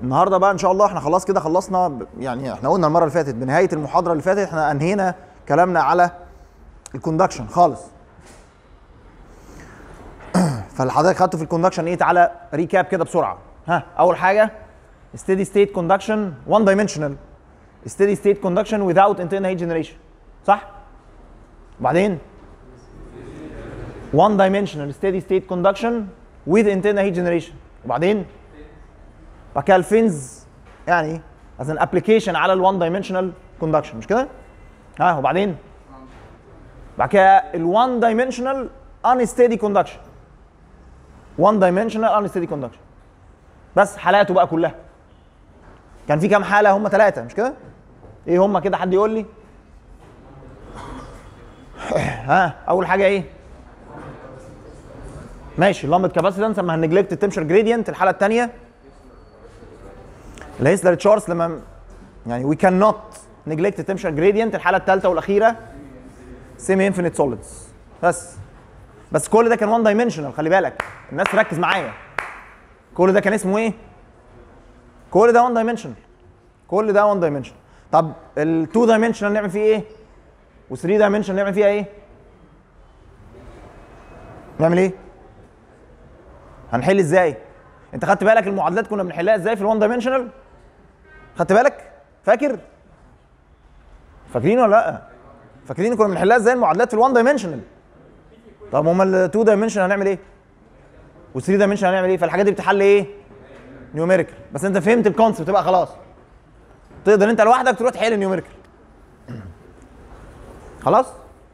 النهارده بقى ان شاء الله احنا خلاص كده خلصنا ب- يعني احنا قلنا المره اللي فاتت بنهايه المحاضره اللي فاتت احنا انهينا كلامنا على الكوندكشن خالص فاللي حضرتك خدته في الكوندكشن ايه تعالى ريكاب كده بسرعه ها اول حاجه steady state conduction one dimensional steady state conduction without internal heat generation صح وبعدين one dimensional steady state conduction with internal heat generation وبعدين بعد كده الفينز يعني as an application على ال one dimensional conduction مش كده؟ ها وبعدين بعد كده ال one dimensional unsteady conduction one dimensional unsteady conduction بس حالاته بقى كلها كان في كام حاله هم ثلاثه مش كده؟ ايه هم كده حد يقول لي؟ ها اول حاجه ايه؟ ماشي لمبه كاباسيتنس اما هنجلكت التمشر جريدينت الحاله الثانيه الهيسلر تشارتس لما يعني وي كان نوت نجلكت التمشر جريدينت الحاله الثالثه والاخيره سيمي انفينيت سوليدز بس بس كل ده كان وان دايمنشنال خلي بالك الناس تركز معايا كل ده كان اسمه ايه؟ كل ده وان دايمنشنال كل ده وان دايمنشنال طب التو دايمنشنال نعمل فيه ايه؟ و3 دايمنشنال نعمل فيها ايه؟ نعمل ايه؟ هنحل ازاي؟ انت خدت بالك المعادلات كنا بنحلها ازاي في الوان دايمنشنال؟ خدت بالك؟ فاكر؟ فاكرين ولا لا؟ فاكرين كنا بنحلها ازاي المعادلات في الوان دايمنشنال؟ طب امال التو دايمنشنال هنعمل ايه؟ وال3 دايمنشنال هنعمل ايه؟ فالحاجات دي بتحل ايه؟ نيوميريكال بس انت فهمت الكونسبت بقى خلاص تقدر انت لوحدك تروح تحل نيوميريكال خلاص؟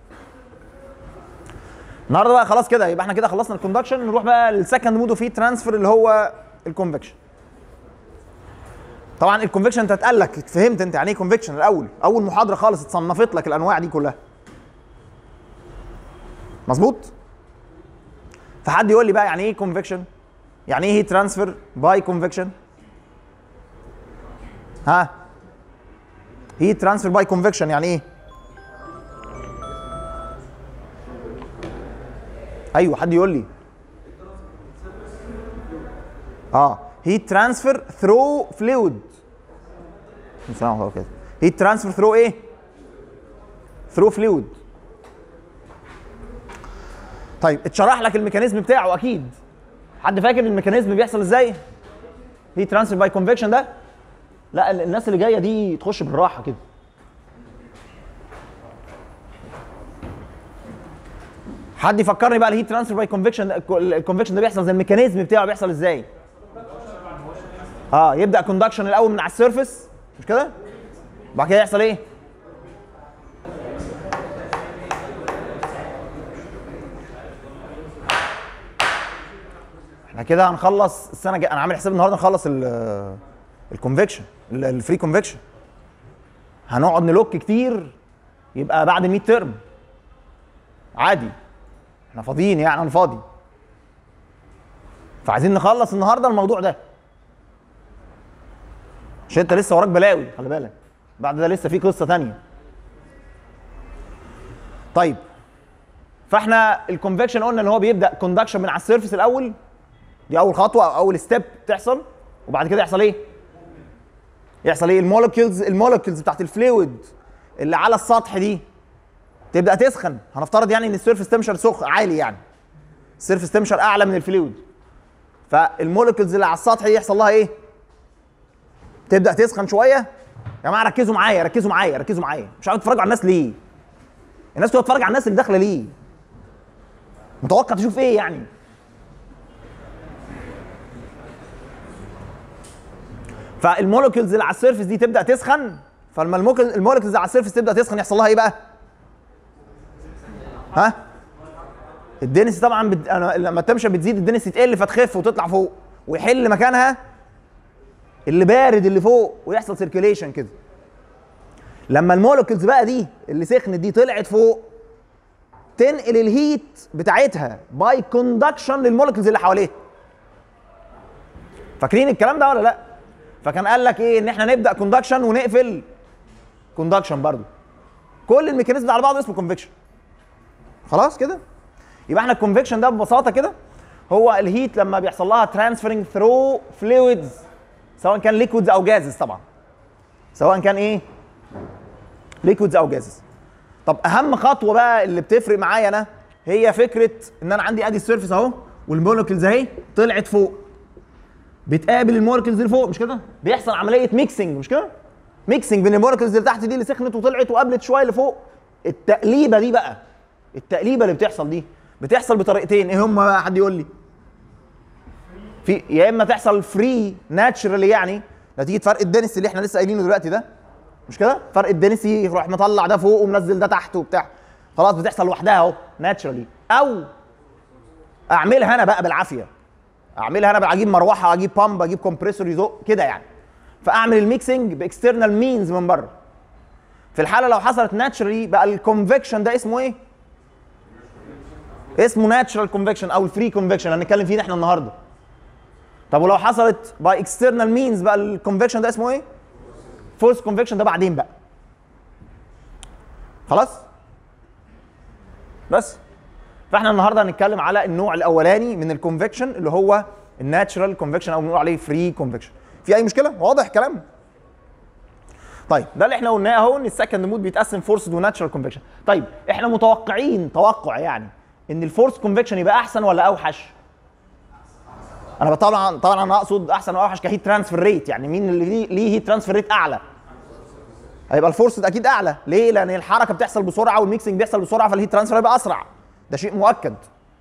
النهارده بقى خلاص كده يبقى احنا كده خلصنا الكوندكشن نروح بقى للسكند مود اوف هيت ترانسفير اللي هو الكونفكشن طبعا الكونفكشن انت اتقال لك فهمت انت يعني ايه كونفكشن الاول اول محاضره خالص اتصنفت لك الانواع دي كلها مظبوط فحد يقول لي بقى يعني ايه كونفكشن يعني ايه هيت ترانسفير باي كونفكشن ها هيت ترانسفير باي كونفكشن يعني ايه ايوه حد يقول لي اه هيت ترانسفير ثرو فلويد السلام عليكم كده هيت ترانسفير ثرو ايه ثرو فلويد طيب اتشرح لك الميكانيزم بتاعه اكيد حد فاكر الميكانيزم بيحصل ازاي هيت ترانسفير باي كونفكشن ده لا ال- الناس اللي جايه دي تخش بالراحه كده حد يفكرني بقى الهيت ترانسفير باي كونفكشن الكونفكشن ده بيحصل زي الميكانيزم بتاعه بيحصل ازاي اه يبدا كوندكشن الاول من على السيرفس مش كده بعد كده يحصل ايه احنا كده هنخلص السنه الجايه انا عامل حساب النهارده نخلص الكونفكشن الفري كونفكشن هنقعد نلوك كتير يبقى بعد الميد ترم عادي احنا فاضيين يعني انا فاضي فعايزين نخلص النهارده الموضوع ده عشان انت لسه وراك بلاوي خلي بالك بعد ده لسه في قصه تانية طيب فاحنا الكونفكشن قلنا ان هو بيبدا كوندكشن من على السيرفيس الاول دي اول خطوه او اول ستيب تحصل وبعد كده يحصل ايه يحصل ايه المولكيولز المولكيولز بتاعت الفلويد اللي على السطح دي تبدا تسخن هنفترض يعني ان السيرفيس تمشر سخ عالي يعني السيرفيس تمشر اعلى من الفلويد فالمولكيولز اللي على السطح دي يحصل لها ايه تبدا تسخن شويه يا جماعه ركزوا معايا ركزوا معايا ركزوا معايا مش عارف تتفرجوا على الناس ليه الناس تقعد تتفرج على الناس اللي داخله ليه متوقع تشوف ايه يعني فالمولكيولز اللي على السيرفيس دي تبدا تسخن فلما المولكيولز اللي على السيرفيس تبدا تسخن يحصل لها ايه بقى ها الدنس طبعا بت... أنا لما التمشى بتزيد الدنس تقل فتخف وتطلع فوق ويحل مكانها اللي بارد اللي فوق ويحصل سيركيليشن كده لما المولكيولز بقى دي اللي سخنت دي طلعت فوق تنقل الهيت بتاعتها باي كوندكشن للمولكيولز اللي حواليها فاكرين الكلام ده ولا لا فكان قال لك ايه ان احنا نبدا كوندكشن ونقفل كوندكشن برضو كل الميكانيزم ده على بعضه اسمه كونفكشن خلاص كده يبقى احنا الكونفكشن ده ببساطه كده هو الهيت لما بيحصل لها ترانسفيرنج ثرو فلويدز سواء كان ليكويدز او جازز طبعا سواء كان ايه ليكويدز او جازز طب اهم خطوه بقى اللي بتفرق معايا انا هي فكره ان انا عندي ادي السيرفيس اهو والمولكيولز اهي طلعت فوق بتقابل المولكيولز اللي فوق مش كده بيحصل عمليه ميكسنج مش كده ميكسنج بين المولكيولز اللي تحت دي اللي سخنت وطلعت وقابلت شويه اللي فوق التقليبه دي بقى التقليبه اللي بتحصل دي بتحصل بطريقتين ايه هم بقى حد يقول لي في يا اما تحصل فري ناتشرالي يعني نتيجه فرق الدنس اللي احنا لسه قايلينه دلوقتي ده مش كده فرق الدنسي يروح مطلع ده فوق ومنزل ده تحت وبتاع خلاص بتحصل لوحدها اهو ناتشرالي او اعملها انا بقى بالعافيه اعملها انا اجيب مروحه اجيب بامب اجيب كومبريسور يزق كده يعني فاعمل الميكسنج باكسترنال مينز من بره في الحاله لو حصلت ناتشرالي بقى الكونفكشن ده اسمه ايه اسمه ناتشرال كونفكشن او الفري كونفكشن هنتكلم فيه احنا النهارده طب ولو حصلت باي اكسترنال مينز بقى الكونفكشن ده اسمه ايه فورس كونفكشن ده بعدين بقى خلاص بس فاحنا النهارده هنتكلم على النوع الاولاني من الكونفكشن اللي هو الناتشرال كونفكشن او بنقول عليه فري كونفكشن في اي مشكله واضح الكلام طيب ده اللي احنا قلناه اهو ان السكند مود بيتقسم فورسد وناتشرال كونفكشن طيب احنا متوقعين توقع يعني ان الفورس كونفكشن يبقى احسن ولا اوحش انا طبعا طبعا انا اقصد احسن واوحش كهيت ترانسفير ريت يعني مين اللي ليه ليه هيت ترانسفير ريت اعلى هيبقى الفورس اكيد اعلى ليه لان الحركه بتحصل بسرعه والميكسنج بيحصل بسرعه فالهيت ترانسفير هيبقى اسرع ده شيء مؤكد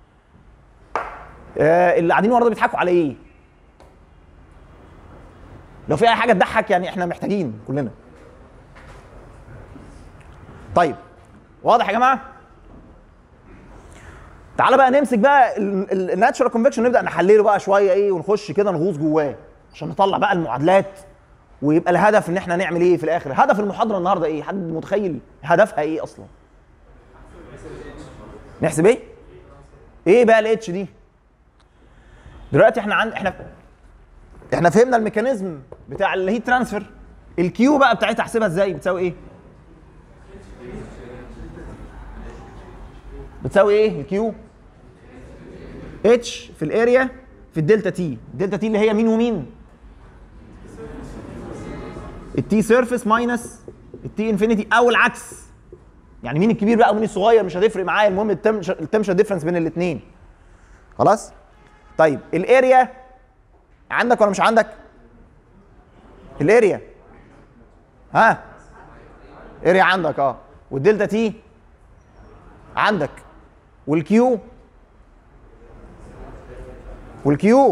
آه اللي قاعدين ورا ده بيضحكوا على ايه لو في اي حاجه تضحك يعني احنا محتاجين كلنا طيب واضح يا جماعه تعالى بقى نمسك بقى الناتشرال كونفكشن نبدا نحلله بقى شويه ايه ونخش كده نغوص جواه عشان نطلع بقى المعادلات ويبقى الهدف ان احنا نعمل ايه في الاخر هدف المحاضره النهارده ايه حد متخيل هدفها ايه اصلا نحسب ايه ايه بقى الاتش دي دلوقتي احنا عند احنا احنا فهمنا الميكانيزم بتاع الهيت ترانسفير الكيو بقى بتاعتها احسبها ازاي بتساوي ايه بتساوي ايه الكيو اتش في الاريا في الدلتا تي الدلتا تي اللي هي مين ومين التي سيرفيس ماينس التي انفينيتي او العكس يعني مين الكبير بقى ومين الصغير مش هتفرق معايا المهم التمشر ديفرنس بين الاثنين خلاص طيب الاريا عندك ولا مش عندك الاريا ها اريا عندك اه والدلتا تي عندك والكيو والكيو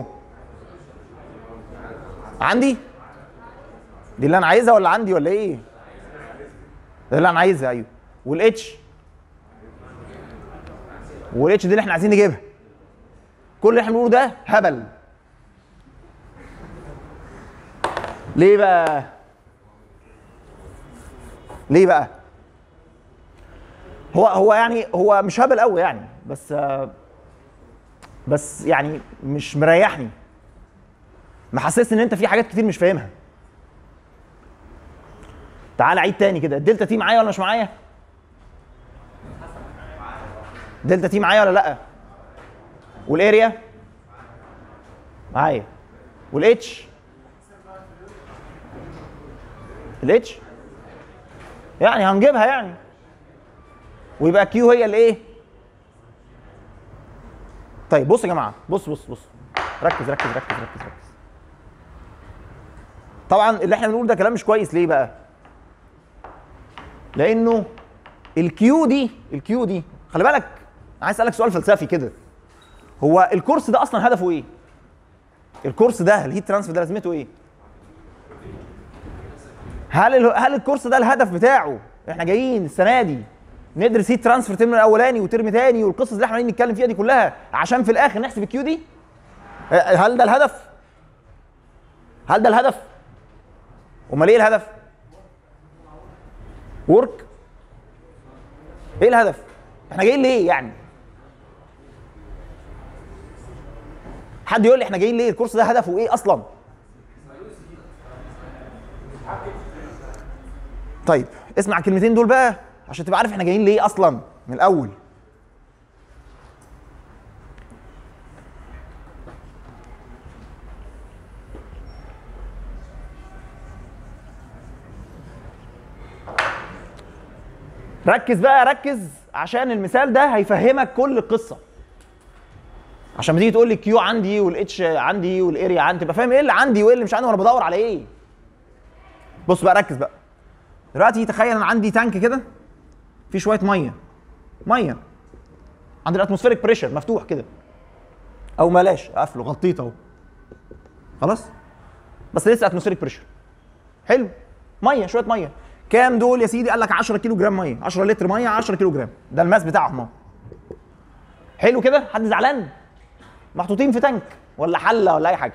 عندي دي اللي انا عايزها ولا عندي ولا ايه ده اللي انا عايزها ايوه والاتش والاتش دي اللي احنا عايزين نجيبها كل اللي احنا بنقوله ده هبل ليه بقى ليه بقى هو هو يعني هو مش هبل قوي يعني بس بس يعني مش مريحني محسسني ان انت في حاجات كتير مش فاهمها تعال عيد تاني كده الدلتا تي معايا ولا مش معايا دلتا تي معايا ولا لا والاريا معايا والاتش الاتش يعني هنجيبها يعني ويبقى كيو هي الايه طيب بص يا جماعه بص بص بص ركز ركز ركز ركز ركز طبعا اللي احنا بنقول ده كلام مش كويس ليه بقى لانه الكيو دي الكيو دي خلي بالك عايز اسالك سؤال فلسفي كده هو الكورس ده اصلا هدفه ايه الكورس ده الهيت ترانسفير ده لازمته ايه هل هل الكورس ده الهدف بتاعه احنا جايين السنه دي ندرس هيت ترانسفير ترم الاولاني وترم تاني والقصص اللي احنا نتكلم فيها دي كلها عشان في الاخر نحسب الكيو دي هل ده الهدف هل ده الهدف امال ايه الهدف ورك ايه الهدف احنا جايين ليه يعني حد يقول لي احنا جايين ليه الكورس ده هدفه ايه اصلا طيب اسمع الكلمتين دول بقى عشان تبقى عارف احنا جايين ليه اصلا من الاول ركز بقى ركز عشان المثال ده هيفهمك كل القصه عشان ما تيجي تقول لي الكيو عندي والاتش عندي والاريا عندي تبقى فاهم ايه اللي عندي وايه اللي مش عندي وانا بدور على ايه بص بقى ركز بقى دلوقتي تخيل انا عندي تانك كده فيه شويه ميه ميه عند الاتموسفيريك بريشر مفتوح كده او بلاش قفله غطيته اهو خلاص بس لسه اتموسفيريك بريشر حلو ميه شويه ميه كام دول يا سيدي قال لك 10 كيلو جرام ميه 10 لتر ميه 10 كيلو جرام ده الماس بتاعهم اهو حلو كده حد زعلان محطوطين في تانك ولا حله ولا اي حاجه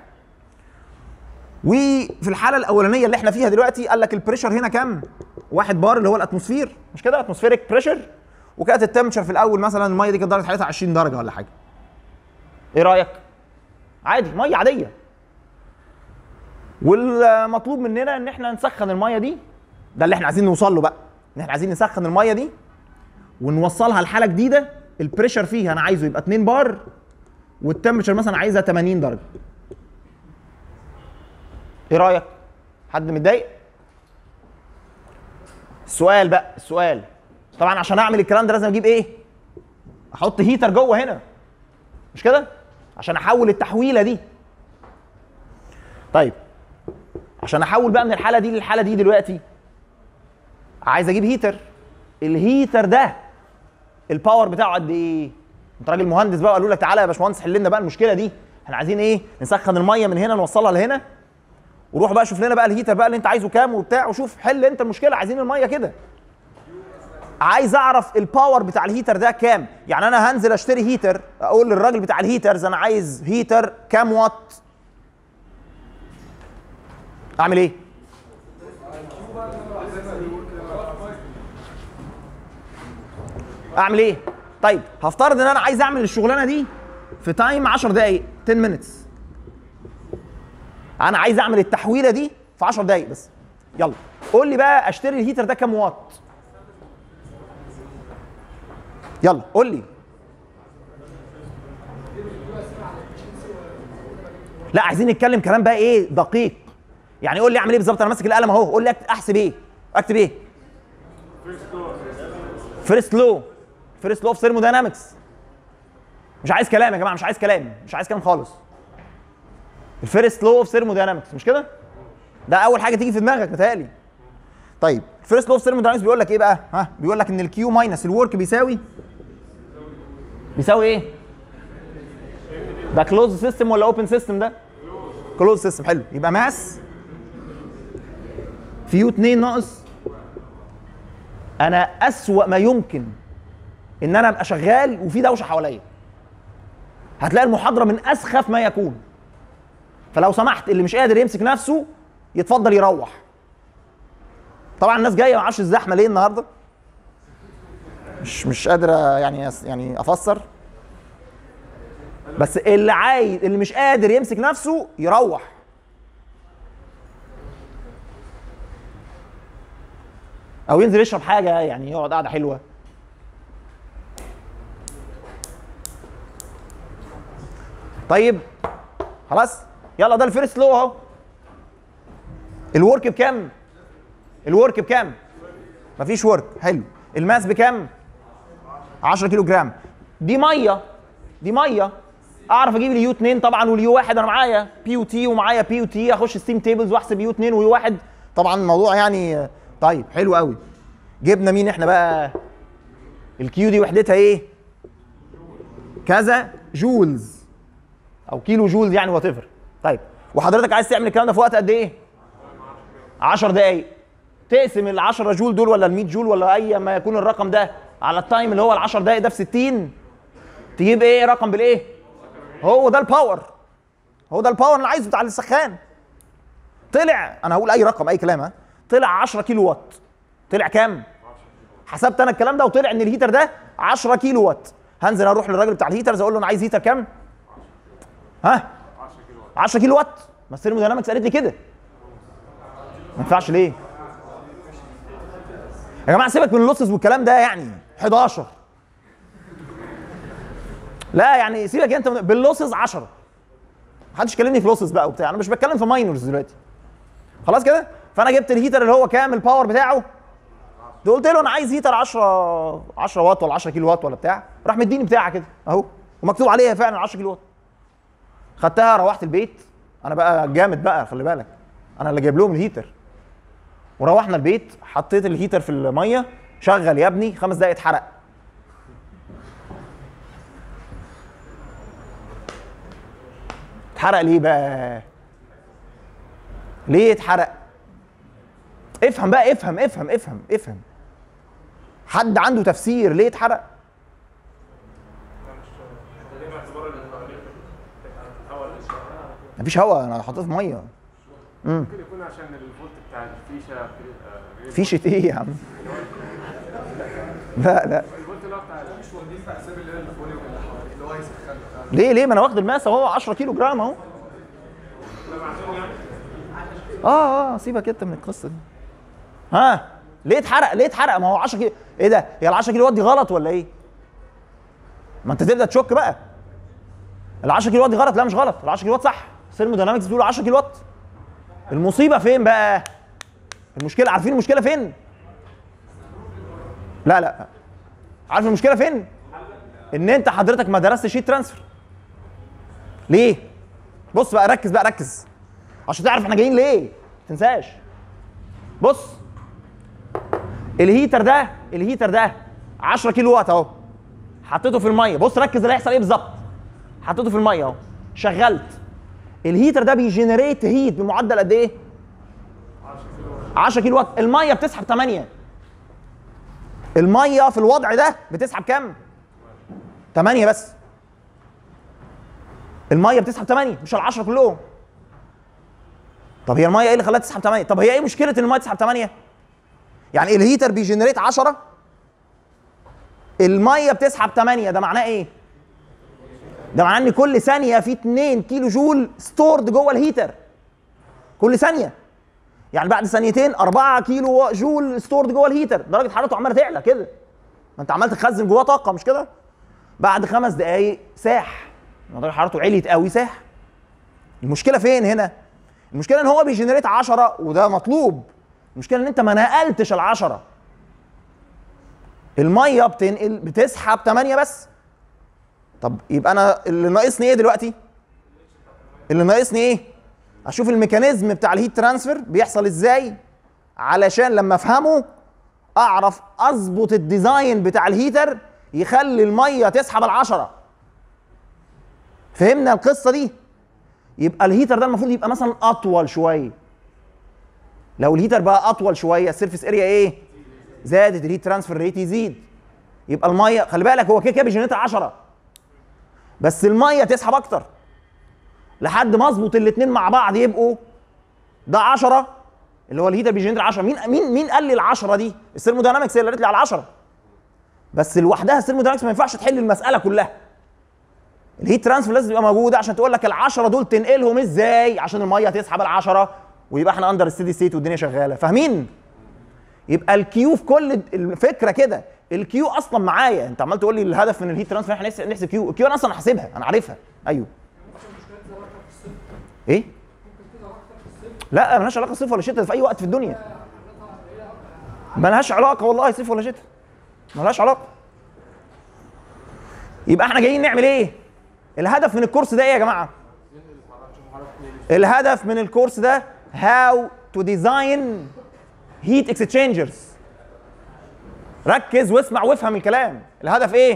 وفي الحاله الاولانيه اللي احنا فيها دلوقتي قال لك البريشر هنا كام واحد بار اللي هو الاتموسفير مش كده اتموسفيريك بريشر وكانت التمبشر في الاول مثلا الميه دي كانت درجه حرارتها 20 درجه ولا حاجه ايه رايك عادي ميه عاديه والمطلوب مننا ان احنا نسخن الميه دي ده اللي احنا عايزين نوصل له بقى ان احنا عايزين نسخن الميه دي ونوصلها لحاله جديده البريشر فيها انا عايزه يبقى 2 بار والتمبرتشر مثلا عايزها 80 درجه ايه رايك حد متضايق السؤال بقى السؤال طبعا عشان اعمل الكلام ده لازم اجيب ايه احط هيتر جوه هنا مش كده عشان احول التحويله دي طيب عشان احول بقى من الحاله دي للحاله دي دلوقتي عايز اجيب هيتر الهيتر ده الباور بتاعه قد ايه انت راجل مهندس بقى قالوا لك تعالى يا باشمهندس حل لنا بقى المشكله دي احنا عايزين ايه نسخن الميه من هنا نوصلها لهنا وروح بقى شوف لنا بقى الهيتر بقى اللي انت عايزه كام وبتاع وشوف حل انت المشكله عايزين الميه كده عايز اعرف الباور بتاع الهيتر ده كام يعني انا هنزل اشتري هيتر اقول للراجل بتاع الهيترز انا عايز هيتر كام وات اعمل ايه اعمل ايه طيب هفترض ان انا عايز اعمل الشغلانه دي في تايم 10 دقائق 10 مينتس انا عايز اعمل التحويله دي في 10 دقائق بس يلا قول لي بقى اشتري الهيتر ده كام واط يلا قول لي لا عايزين نتكلم كلام بقى ايه دقيق يعني قول لي اعمل ايه بالظبط انا ماسك القلم اهو قول لي احسب ايه اكتب ايه فيرست لو فيرست لو اوف ثيرموداينامكس مش عايز كلام يا جماعه مش عايز كلام مش عايز كلام خالص الفيرست لو اوف ثيرموداينامكس مش كده ده اول حاجه تيجي في دماغك متهيألي طيب الفيرست لو اوف ثيرموداينامكس بيقول لك ايه بقى ها بيقول لك ان الكيو ماينس الورك بيساوي بيساوي ايه ده كلوز سيستم ولا اوبن سيستم ده كلوز سيستم حلو يبقى ماس في يو 2 ناقص انا اسوأ ما يمكن ان انا ابقى شغال وفي دوشه حواليا هتلاقي المحاضره من اسخف ما يكون فلو سمحت اللي مش قادر يمسك نفسه يتفضل يروح طبعا الناس جايه ما اعرفش الزحمه ليه النهارده مش مش قادر يعني يعني افسر بس اللي عايز اللي مش قادر يمسك نفسه يروح او ينزل يشرب حاجه يعني يقعد قعده حلوه طيب خلاص يلا ده الفيرست لو اهو الورك بكام الورك بكام مفيش ورك حلو الماس بكام 10 كيلو جرام دي ميه دي ميه اعرف اجيب اليو 2 طبعا واليو 1 انا معايا بي و تي ومعايا بي و تي اخش ستيم تيبلز واحسب يو 2 ويو 1 طبعا الموضوع يعني طيب حلو قوي جبنا مين احنا بقى الكيو دي وحدتها ايه كذا جولز او كيلو جولز يعني وات ايفر طيب وحضرتك عايز تعمل الكلام ده في وقت قد ايه 10 دقايق تقسم ال 10 جول دول ولا ال 100 جول ولا اي ما يكون الرقم ده على التايم اللي هو ال 10 دقايق ده في 60 تجيب ايه رقم بالايه هو ده الباور هو ده الباور اللي عايزه بتاع السخان طلع انا هقول اي رقم اي كلام ها طلع 10 كيلو وات طلع كام حسبت انا الكلام ده وطلع ان الهيتر ده 10 كيلو وات هنزل اروح للراجل بتاع الهيترز اقول له انا عايز هيتر كام ها 10 كيلو وات ما الثيرموداينامكس قالت لي كده ما ينفعش ليه يا جماعه سيبك من اللوسز والكلام ده يعني 11 لا يعني سيبك انت باللوسز 10 محدش كلمني في لوسز بقى وبتاع انا مش بتكلم في ماينرز دلوقتي خلاص كده فانا جبت الهيتر اللي هو كام الباور بتاعه قلت له انا عايز هيتر 10 10 واط ولا 10 كيلو واط ولا بتاع راح مديني بتاعه كده اهو ومكتوب عليها فعلا 10 كيلو واط خدتها روحت البيت انا بقى جامد بقى خلي بالك انا اللي جايب لهم الهيتر وروحنا البيت حطيت الهيتر في الميه شغل يا ابني خمس دقايق اتحرق اتحرق ليه بقى ليه اتحرق افهم بقى افهم افهم افهم افهم حد عنده تفسير ليه اتحرق مفيش هوا انا حطيته في ميه ممكن يكون عشان الفولت بتاع الفيشه آه، فيشة ايه يا عم لا لا الفولت اللي هو بتاع مش واخدين في حساب اللي هي الفوليوم اللي حواليه اللي هو هيسخن ليه ليه ما انا واخد الماس اهو 10 كيلو جرام اهو اه اه سيبك انت من القصه دي ها ليه اتحرق ليه اتحرق ما هو 10 كيلو ايه ده هي ال 10 كيلو وات دي غلط ولا ايه ما انت تبدا تشك بقى ال 10 كيلو وات دي غلط لا مش غلط ال 10 كيلو وات صح ثيرموداينامكس بتقول 10 كيلو وات المصيبه فين بقى المشكله عارفين المشكله فين لا لا عارف المشكله فين ان انت حضرتك ما درستش هيت ترانسفير ليه بص بقى ركز بقى ركز عشان تعرف احنا جايين ليه ما تنساش بص الهيتر ده الهيتر ده 10 كيلو وات اهو حطيته في الميه بص ركز اللي هيحصل ايه بالظبط حطيته في الميه اهو شغلت الهيتر ده بيجنريت هيت بمعدل قد ايه 10 كيلو وات الميه بتسحب 8 الميه في الوضع ده بتسحب كام 8 بس الميه بتسحب 8 مش ال 10 كلهم طب هي الميه ايه اللي خلاها تسحب 8 طب هي ايه مشكله ان الميه تسحب 8 يعني الهيتر بيجنريت 10 الميه بتسحب 8 ده معناه ايه ده معناه ان كل ثانيه في 2 كيلو جول ستورد جوه الهيتر كل ثانيه يعني بعد ثانيتين 4 كيلو جول ستورد جوه الهيتر درجه حرارته عماله تعلى كده ما انت عمال تخزن جواه طاقه مش كده بعد خمس دقايق ساح درجه حرارته عليت قوي ساح المشكله فين هنا المشكله ان هو بيجنريت 10 وده مطلوب المشكله ان انت ما نقلتش ال10 الميه بتنقل بتسحب 8 بس طب يبقى انا اللي ناقصني ايه دلوقتي اللي ناقصني ايه اشوف الميكانيزم بتاع الهيت ترانسفير بيحصل ازاي علشان لما افهمه اعرف اظبط الديزاين بتاع الهيتر يخلي الميه تسحب العشرة فهمنا القصه دي يبقى الهيتر ده المفروض يبقى مثلا اطول شويه لو الهيتر بقى اطول شويه السيرفيس اريا ايه زادت الهيت ترانسفير ريت يزيد يبقى الميه خلي بالك هو كده كده بيجنريت 10 بس الميه تسحب اكتر لحد ما اظبط الاثنين مع بعض يبقوا ده 10 اللي هو الهيتر بيجنريت 10 مين مين مين قال لي ال 10 دي الثيرموداينامكس هي اللي قالت لي على 10 بس لوحدها الثيرموداينامكس ما ينفعش تحل المساله كلها الهيت ترانسفير لازم يبقى موجوده عشان تقول لك ال10 دول تنقلهم ازاي عشان الميه تسحب ال10 ويبقى احنا اندر ستيدي ستيت والدنيا شغاله فاهمين يبقى الكيو في كل الفكره كده الكيو اصلا معايا انت عمال تقول لي الهدف من الهيت ترانسفير احنا نحسب نحسب كيو الكيو انا اصلا حاسبها انا عارفها ايوه ايه لا ملهاش علاقه صيف ولا شتاء في اي وقت في الدنيا ملهاش علاقه والله صيف ولا شتاء ملهاش علاقه يبقى احنا جايين نعمل ايه الهدف من الكورس ده ايه يا جماعه الهدف من الكورس ده how to design heat exchangers ركز واسمع وافهم الكلام الهدف ايه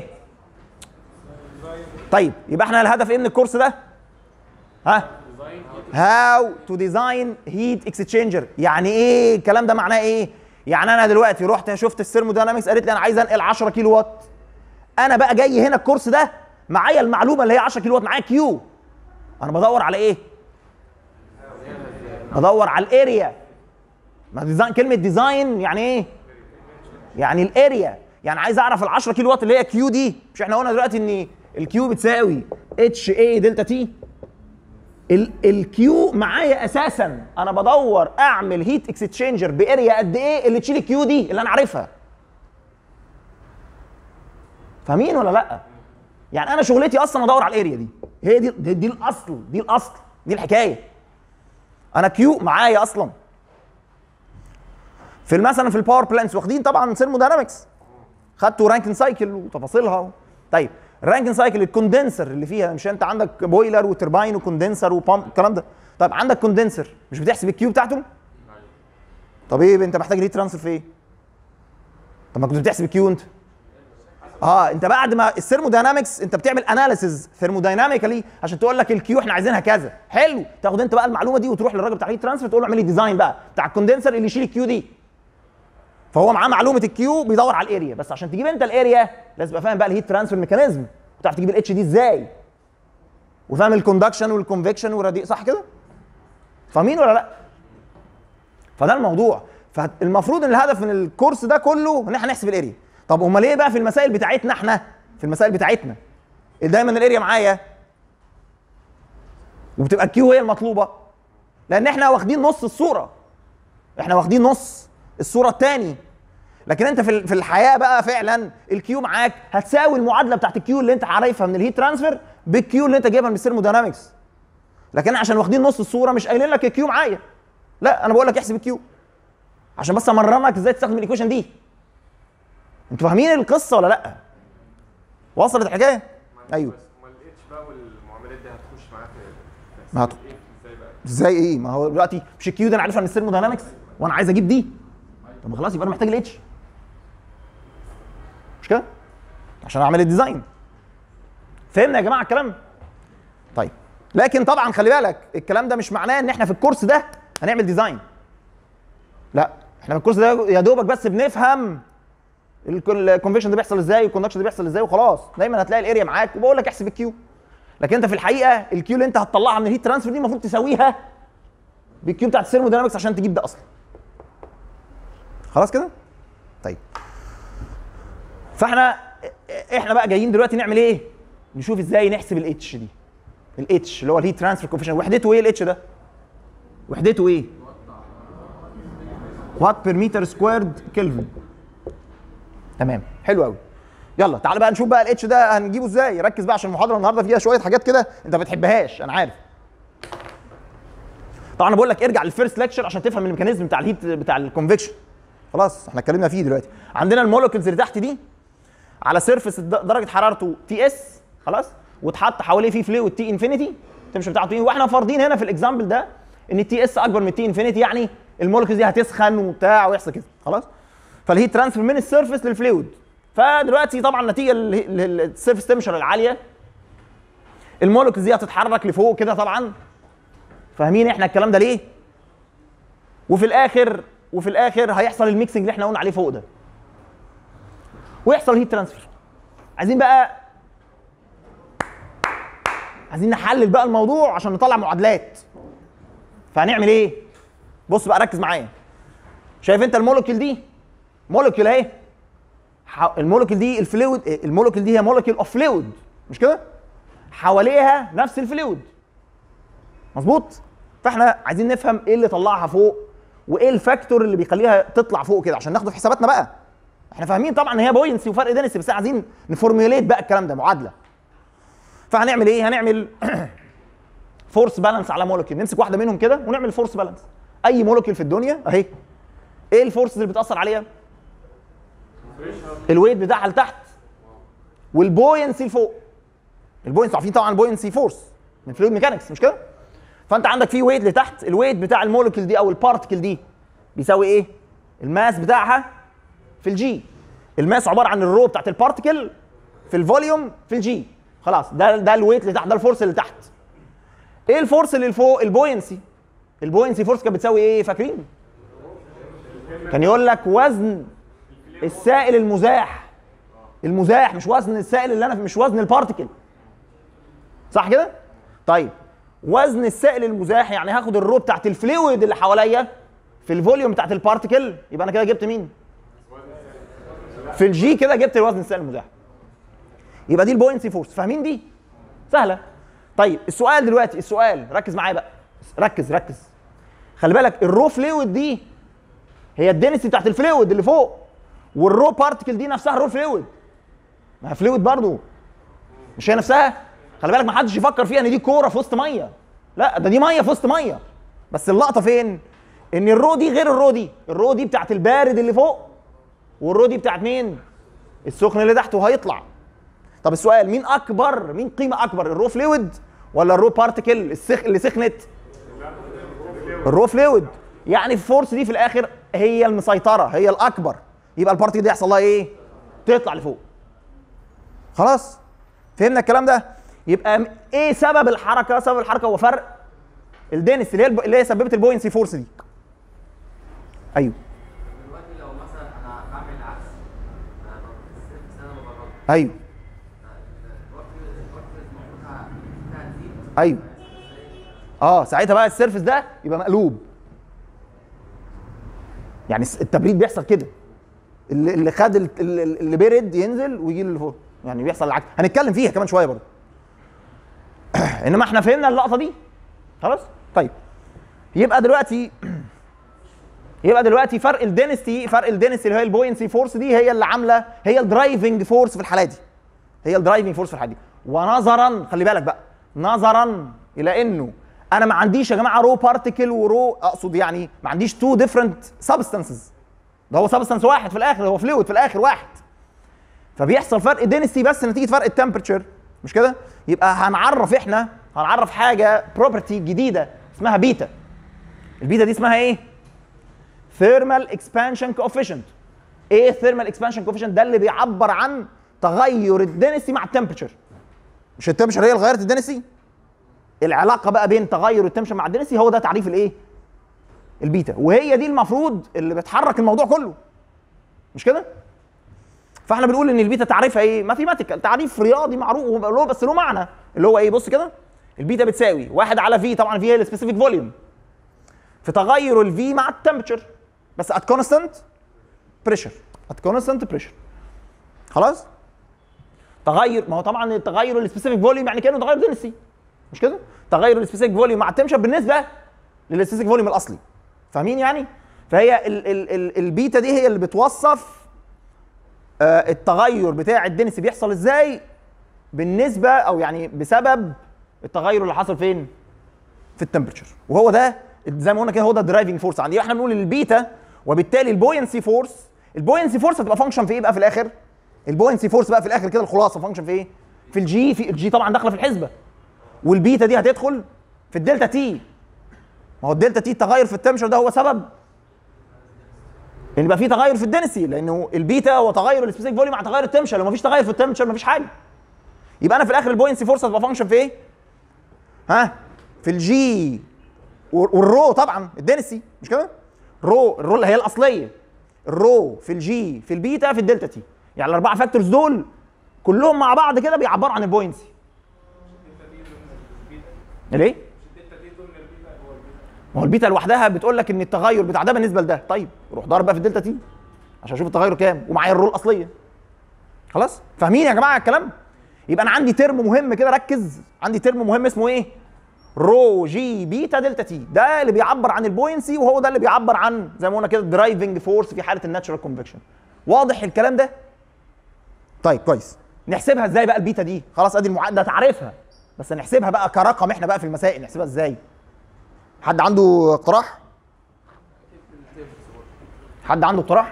طيب يبقى احنا الهدف ايه من الكورس ده ها how to design heat exchanger يعني ايه الكلام ده معناه ايه يعني انا دلوقتي رحت شفت الثيرموداينامكس قالت لي انا عايز انقل 10 كيلو وات انا بقى جاي هنا الكورس ده معايا المعلومه اللي هي 10 كيلو وات معايا كيو انا بدور على ايه بدور على الاريا ما ديزاين كلمه ديزاين يعني ايه يعني الاريا يعني عايز اعرف ال 10 كيلو وات اللي هي كيو دي مش احنا قلنا دلوقتي ان الكيو بتساوي اتش اي دلتا تي الكيو معايا اساسا انا بدور اعمل هيت اكستشينجر باريا قد ايه اللي تشيل الكيو دي اللي انا عارفها فاهمين ولا لا يعني انا شغلتي اصلا ادور على الاريا دي هي دي دي, دي الاصل دي الاصل دي الحكايه انا كيو معايا اصلا في مثلا في الباور بلانتس واخدين طبعا ثيرموداينامكس خدتوا رانكن سايكل وتفاصيلها طيب الرانكن سايكل الكوندنسر اللي فيها مش انت عندك بويلر وترباين وكوندنسر وبامب الكلام ده طيب عندك كوندنسر مش بتحسب الكيو بتاعته طب ايه انت محتاج هيت ترانسفير في ايه طب ما كنت بتحسب الكيو انت اه انت بعد ما الثيرموداينامكس انت بتعمل اناليسيز ثيرمودايناميكالي عشان تقول لك الكيو احنا عايزينها كذا حلو تاخد انت بقى المعلومه دي وتروح للراجل بتاع الهيت ترانسفير تقول له اعمل لي ديزاين بقى بتاع الكوندنسر اللي يشيل الكيو دي فهو معاه معلومه الكيو بيدور على الاريا بس عشان تجيب انت الاريا لازم تبقى فاهم بقى الهيت ترانسفير ميكانيزم وتعرف تجيب الاتش دي ازاي وفاهم الكوندكشن والكونفكشن والرادي صح كده فاهمين ولا لا فده الموضوع فالمفروض ان الهدف من الكورس ده كله ان احنا نحسب الاريا طب امال ايه بقى في المسائل بتاعتنا احنا في المسائل بتاعتنا دايما الاريا معايا وبتبقى الكيو هي المطلوبه لان احنا واخدين نص الصوره احنا واخدين نص الصوره الثاني لكن انت في في الحياه بقى فعلا الكيو معاك هتساوي المعادله بتاعت الكيو اللي انت عارفها من الهيت ترانسفير بالكيو اللي انت جايبها من الثيرموداينامكس لكن عشان واخدين نص الصوره مش قايلين لك الكيو معايا لا انا بقول لك احسب الكيو عشان بس امرنك ازاي تستخدم الايكويشن دي انتوا فاهمين القصه ولا لا وصلت الحكايه ايوه بس امال الاتش بقى والمعاملات دي هتخش معاك في ما هت- ايه ازاي بقى؟ ازاي ايه ما هو دلوقتي مش الكيو ده انا عارفها من الثيرموداينامكس وانا عايز اجيب دي طب ما خلاص يبقى انا محتاج الاتش مش كده عشان اعمل الديزاين فهمنا يا جماعه الكلام طيب لكن طبعا خلي بالك الكلام ده مش معناه ان احنا في الكورس ده هنعمل ديزاين لا احنا في الكورس ده يا دوبك بس بنفهم الكونفكشن ده بيحصل ازاي والكوندكشن ده بيحصل ازاي وخلاص دايما هتلاقي الاريا معاك وبقول لك احسب الكيو لكن انت في الحقيقه الكيو اللي انت هتطلعها من الهيت ترانسفير دي المفروض تساويها بالكيو بتاعت الثيرموداينامكس عشان تجيب ده اصلا خلاص كده طيب فاحنا احنا بقى جايين دلوقتي نعمل ايه نشوف ازاي نحسب الاتش دي الاتش اللي هو الهيت ترانسفير كوفيشن وحدته ايه الاتش ده وحدته ايه وات بير متر سكويرد كلفن تمام حلو قوي يلا تعال بقى نشوف بقى الاتش ده هنجيبه ازاي ركز بقى عشان المحاضره النهارده فيها شويه حاجات كده انت ما بتحبهاش انا عارف طبعا انا بقول لك ارجع للفيرست ليكتشر عشان تفهم الميكانيزم بتاع الهيت بتاع الكونفكشن خلاص احنا اتكلمنا فيه دلوقتي عندنا المولكيولز اللي تحت دي على سيرفس درجه حرارته تي اس خلاص واتحط حواليه فيه فلويد تي انفينيتي التمشن بتاعته تي واحنا فارضين هنا في الاكزامبل ده ان التي اس اكبر من تي انفينيتي يعني المولكيولز دي هتسخن وبتاع ويحصل كده خلاص فالهيت ترانسفير من السيرفس للفلويد فدلوقتي طبعا نتيجه للسيرفس تمشر العاليه المولكيولز دي هتتحرك لفوق كده طبعا فاهمين احنا الكلام ده ليه وفي الاخر وفي الاخر هيحصل الميكسنج اللي احنا قلنا عليه فوق ده ويحصل هيت ترانسفير عايزين بقى عايزين نحلل بقى الموضوع عشان نطلع معادلات فهنعمل ايه بص بقى ركز معايا شايف انت المولكيول دي مولكيول اهي ح- المولكيول دي الفلويد المولكيول دي هي مولكيول اوف فلويد مش كده حواليها نفس الفلويد مظبوط فاحنا عايزين نفهم ايه اللي طلعها فوق وايه الفاكتور اللي بيخليها تطلع فوق كده عشان ناخده في حساباتنا بقى احنا فاهمين طبعا ان هي بوينسي وفرق دنسي بس عايزين نفورميوليت بقى الكلام ده معادله فهنعمل ايه هنعمل فورس بالانس على مولكيول نمسك واحده منهم كده ونعمل فورس بالانس اي مولكيول في الدنيا اهي ايه الفورس اللي بتاثر عليها الويت بتاعها لتحت والبوينسي لفوق البوينسي عارفين طبعا البوينسي فورس من فلويد ميكانكس مش كده فانت عندك في ويت لتحت الويت بتاع المولكيول دي او البارتكل دي بيساوي ايه الماس بتاعها في الجي الماس عباره عن الرو بتاعت البارتكل في الفوليوم في الجي خلاص ده ده الويت اللي تحت ده الفورس اللي تحت ايه الفورس اللي فوق البوينسي البوينسي فورس كانت بتساوي ايه فاكرين كان يقول لك وزن السائل المزاح المزاح مش وزن السائل اللي انا مش وزن البارتكل صح كده طيب وزن السائل المزاح يعني هاخد الرو بتاعت الفلويد اللي حواليا في الفوليوم بتاعت البارتكل يبقى انا كده جبت مين في الجي كده جبت الوزن السائل المزاح يبقى دي البوينسي فورس فاهمين دي سهله طيب السؤال دلوقتي السؤال ركز معايا بقى ركز ركز خلي بالك الرو فلويد دي هي الدنسي بتاعت الفلويد اللي فوق والرو بارتكل دي نفسها الرو فلويد ما هي فلويد برضه مش هي نفسها خلي بالك ما حدش يفكر فيها ان دي كوره في وسط ميه لا ده دي ميه في وسط ميه بس اللقطه فين ان الرو دي غير الرو دي الرو دي بتاعت البارد اللي فوق والرو دي بتاعت مين السخن اللي تحت وهيطلع طب السؤال مين اكبر مين قيمه اكبر الرو فلويد ولا الرو بارتيكل السخ اللي سخنت الرو فلويد يعني الفورس دي في الاخر هي المسيطره هي الاكبر يبقى البارتيكل دي يحصل لها ايه تطلع لفوق خلاص فهمنا الكلام ده يبقى م- ايه سبب الحركه سبب الحركه هو فرق الدنس اللي هي الب... اللي هي سببت البوينسي فورس دي ايوه دلوقتي لو مثلا انا بعمل العكس انا ببقى السيرفس انا ببرد ايوه الوقت الوقت المفروض ه- هتزيد ايوه اه ساعتها بقى السيرفس ده يبقى مقلوب يعني الس- التبريد بيحصل كده اللي اللي خد ال- اللي اللي برد ينزل ويجي اللي فوق يعني بيحصل العكس هنتكلم فيها كمان شويه برضه انما احنا فهمنا اللقطه دي خلاص طيب يبقى دلوقتي يبقى دلوقتي فرق الدينستي فرق الدينستي اللي هي البوينسي فورس دي هي اللي عامله هي الدرايفنج فورس في الحاله دي هي الدرايفنج فورس في الحاله دي ونظرا خلي بالك بقى نظرا الى انه انا ما عنديش يا جماعه رو بارتيكل ورو اقصد يعني ما عنديش تو ديفرنت سبستانسز ده هو سبستانس واحد في الاخر هو فلويد في الاخر واحد فبيحصل فرق دينستي بس نتيجه فرق التمبرتشر مش كده يبقى هنعرف احنا هنعرف حاجه بروبرتي جديده اسمها بيتا البيتا دي اسمها ايه ثيرمال اكسبانشن كوفيشنت ايه ثيرمال اكسبانشن كوفيشنت ده اللي بيعبر عن تغير الدنسي مع التمبرتشر مش التمبرتشر هي اللي غيرت الدنسي العلاقه بقى بين تغير التمبرتشر مع الدنسي هو ده تعريف الايه البيتا وهي دي المفروض اللي بتحرك الموضوع كله مش كده فاحنا بنقول ان البيتا تعريفها ايه ماثيماتيكال تعريف رياضي معروف له بس له معنى اللي هو ايه بص كده البيتا بتساوي واحد على في طبعا في هي السبيسيفيك فوليوم في تغير الفي مع التمبرتشر بس ات كونستانت بريشر ات كونستانت بريشر خلاص تغير ما هو طبعا التغير السبيسيفيك فوليوم يعني كانه تغير دنسي مش كده تغير السبيسيفيك فوليوم مع التمبرتشر بالنسبه للسبيسيفيك فوليوم الاصلي فاهمين يعني فهي ال ال ال البيتا دي هي اللي بتوصف آه التغير بتاع الدنسي بيحصل ازاي بالنسبه او يعني بسبب التغير اللي حصل فين في التمبرتشر وهو ده زي ما قلنا كده هو ده الدرايفنج فورس عندي احنا بنقول البيتا وبالتالي البوينسي فورس البوينسي فورس هتبقى فانكشن في ايه بقى في الاخر البوينسي فورس بقى في الاخر كده الخلاصه فانكشن في ايه في الجي في الجي طبعا داخله في الحسبه والبيتا دي هتدخل في الدلتا تي ما هو الدلتا تي التغير في التمبرتشر ده هو سبب ان يبقى في تغير في الدنسي لانه البيتا هو تغير السبيسيفيك فوليوم مع تغير التمبرتشر لو مفيش تغير في التمبرتشر مفيش حاجه يبقى انا في الاخر البوينسي فورس هتبقى فانكشن في ايه ها في الجي والرو طبعا الدنسي مش كده رو الرو اللي هي الاصليه الرو في الجي في البيتا في الدلتا تي يعني الاربعه فاكتورز دول كلهم مع بعض كده بيعبروا عن البوينتسي ليه ما هو البيتا لوحدها بتقول لك ان التغير بتاع ده بالنسبه لده طيب روح ضارب بقى في الدلتا تي عشان اشوف التغير كام ومعايا الرو الاصليه خلاص فاهمين يا جماعه الكلام يبقى انا عندي ترم مهم كده ركز عندي ترم مهم اسمه ايه رو جي بيتا دلتا تي ده اللي بيعبر عن البوينسي وهو ده اللي بيعبر عن زي ما قلنا كده درايفنج فورس في حاله الناتشرال كونفكشن واضح الكلام ده طيب كويس نحسبها ازاي بقى البيتا دي خلاص ادي المعادله تعرفها بس نحسبها بقى كرقم احنا بقى في المسائل نحسبها ازاي حد عنده اقتراح حد عنده اقتراح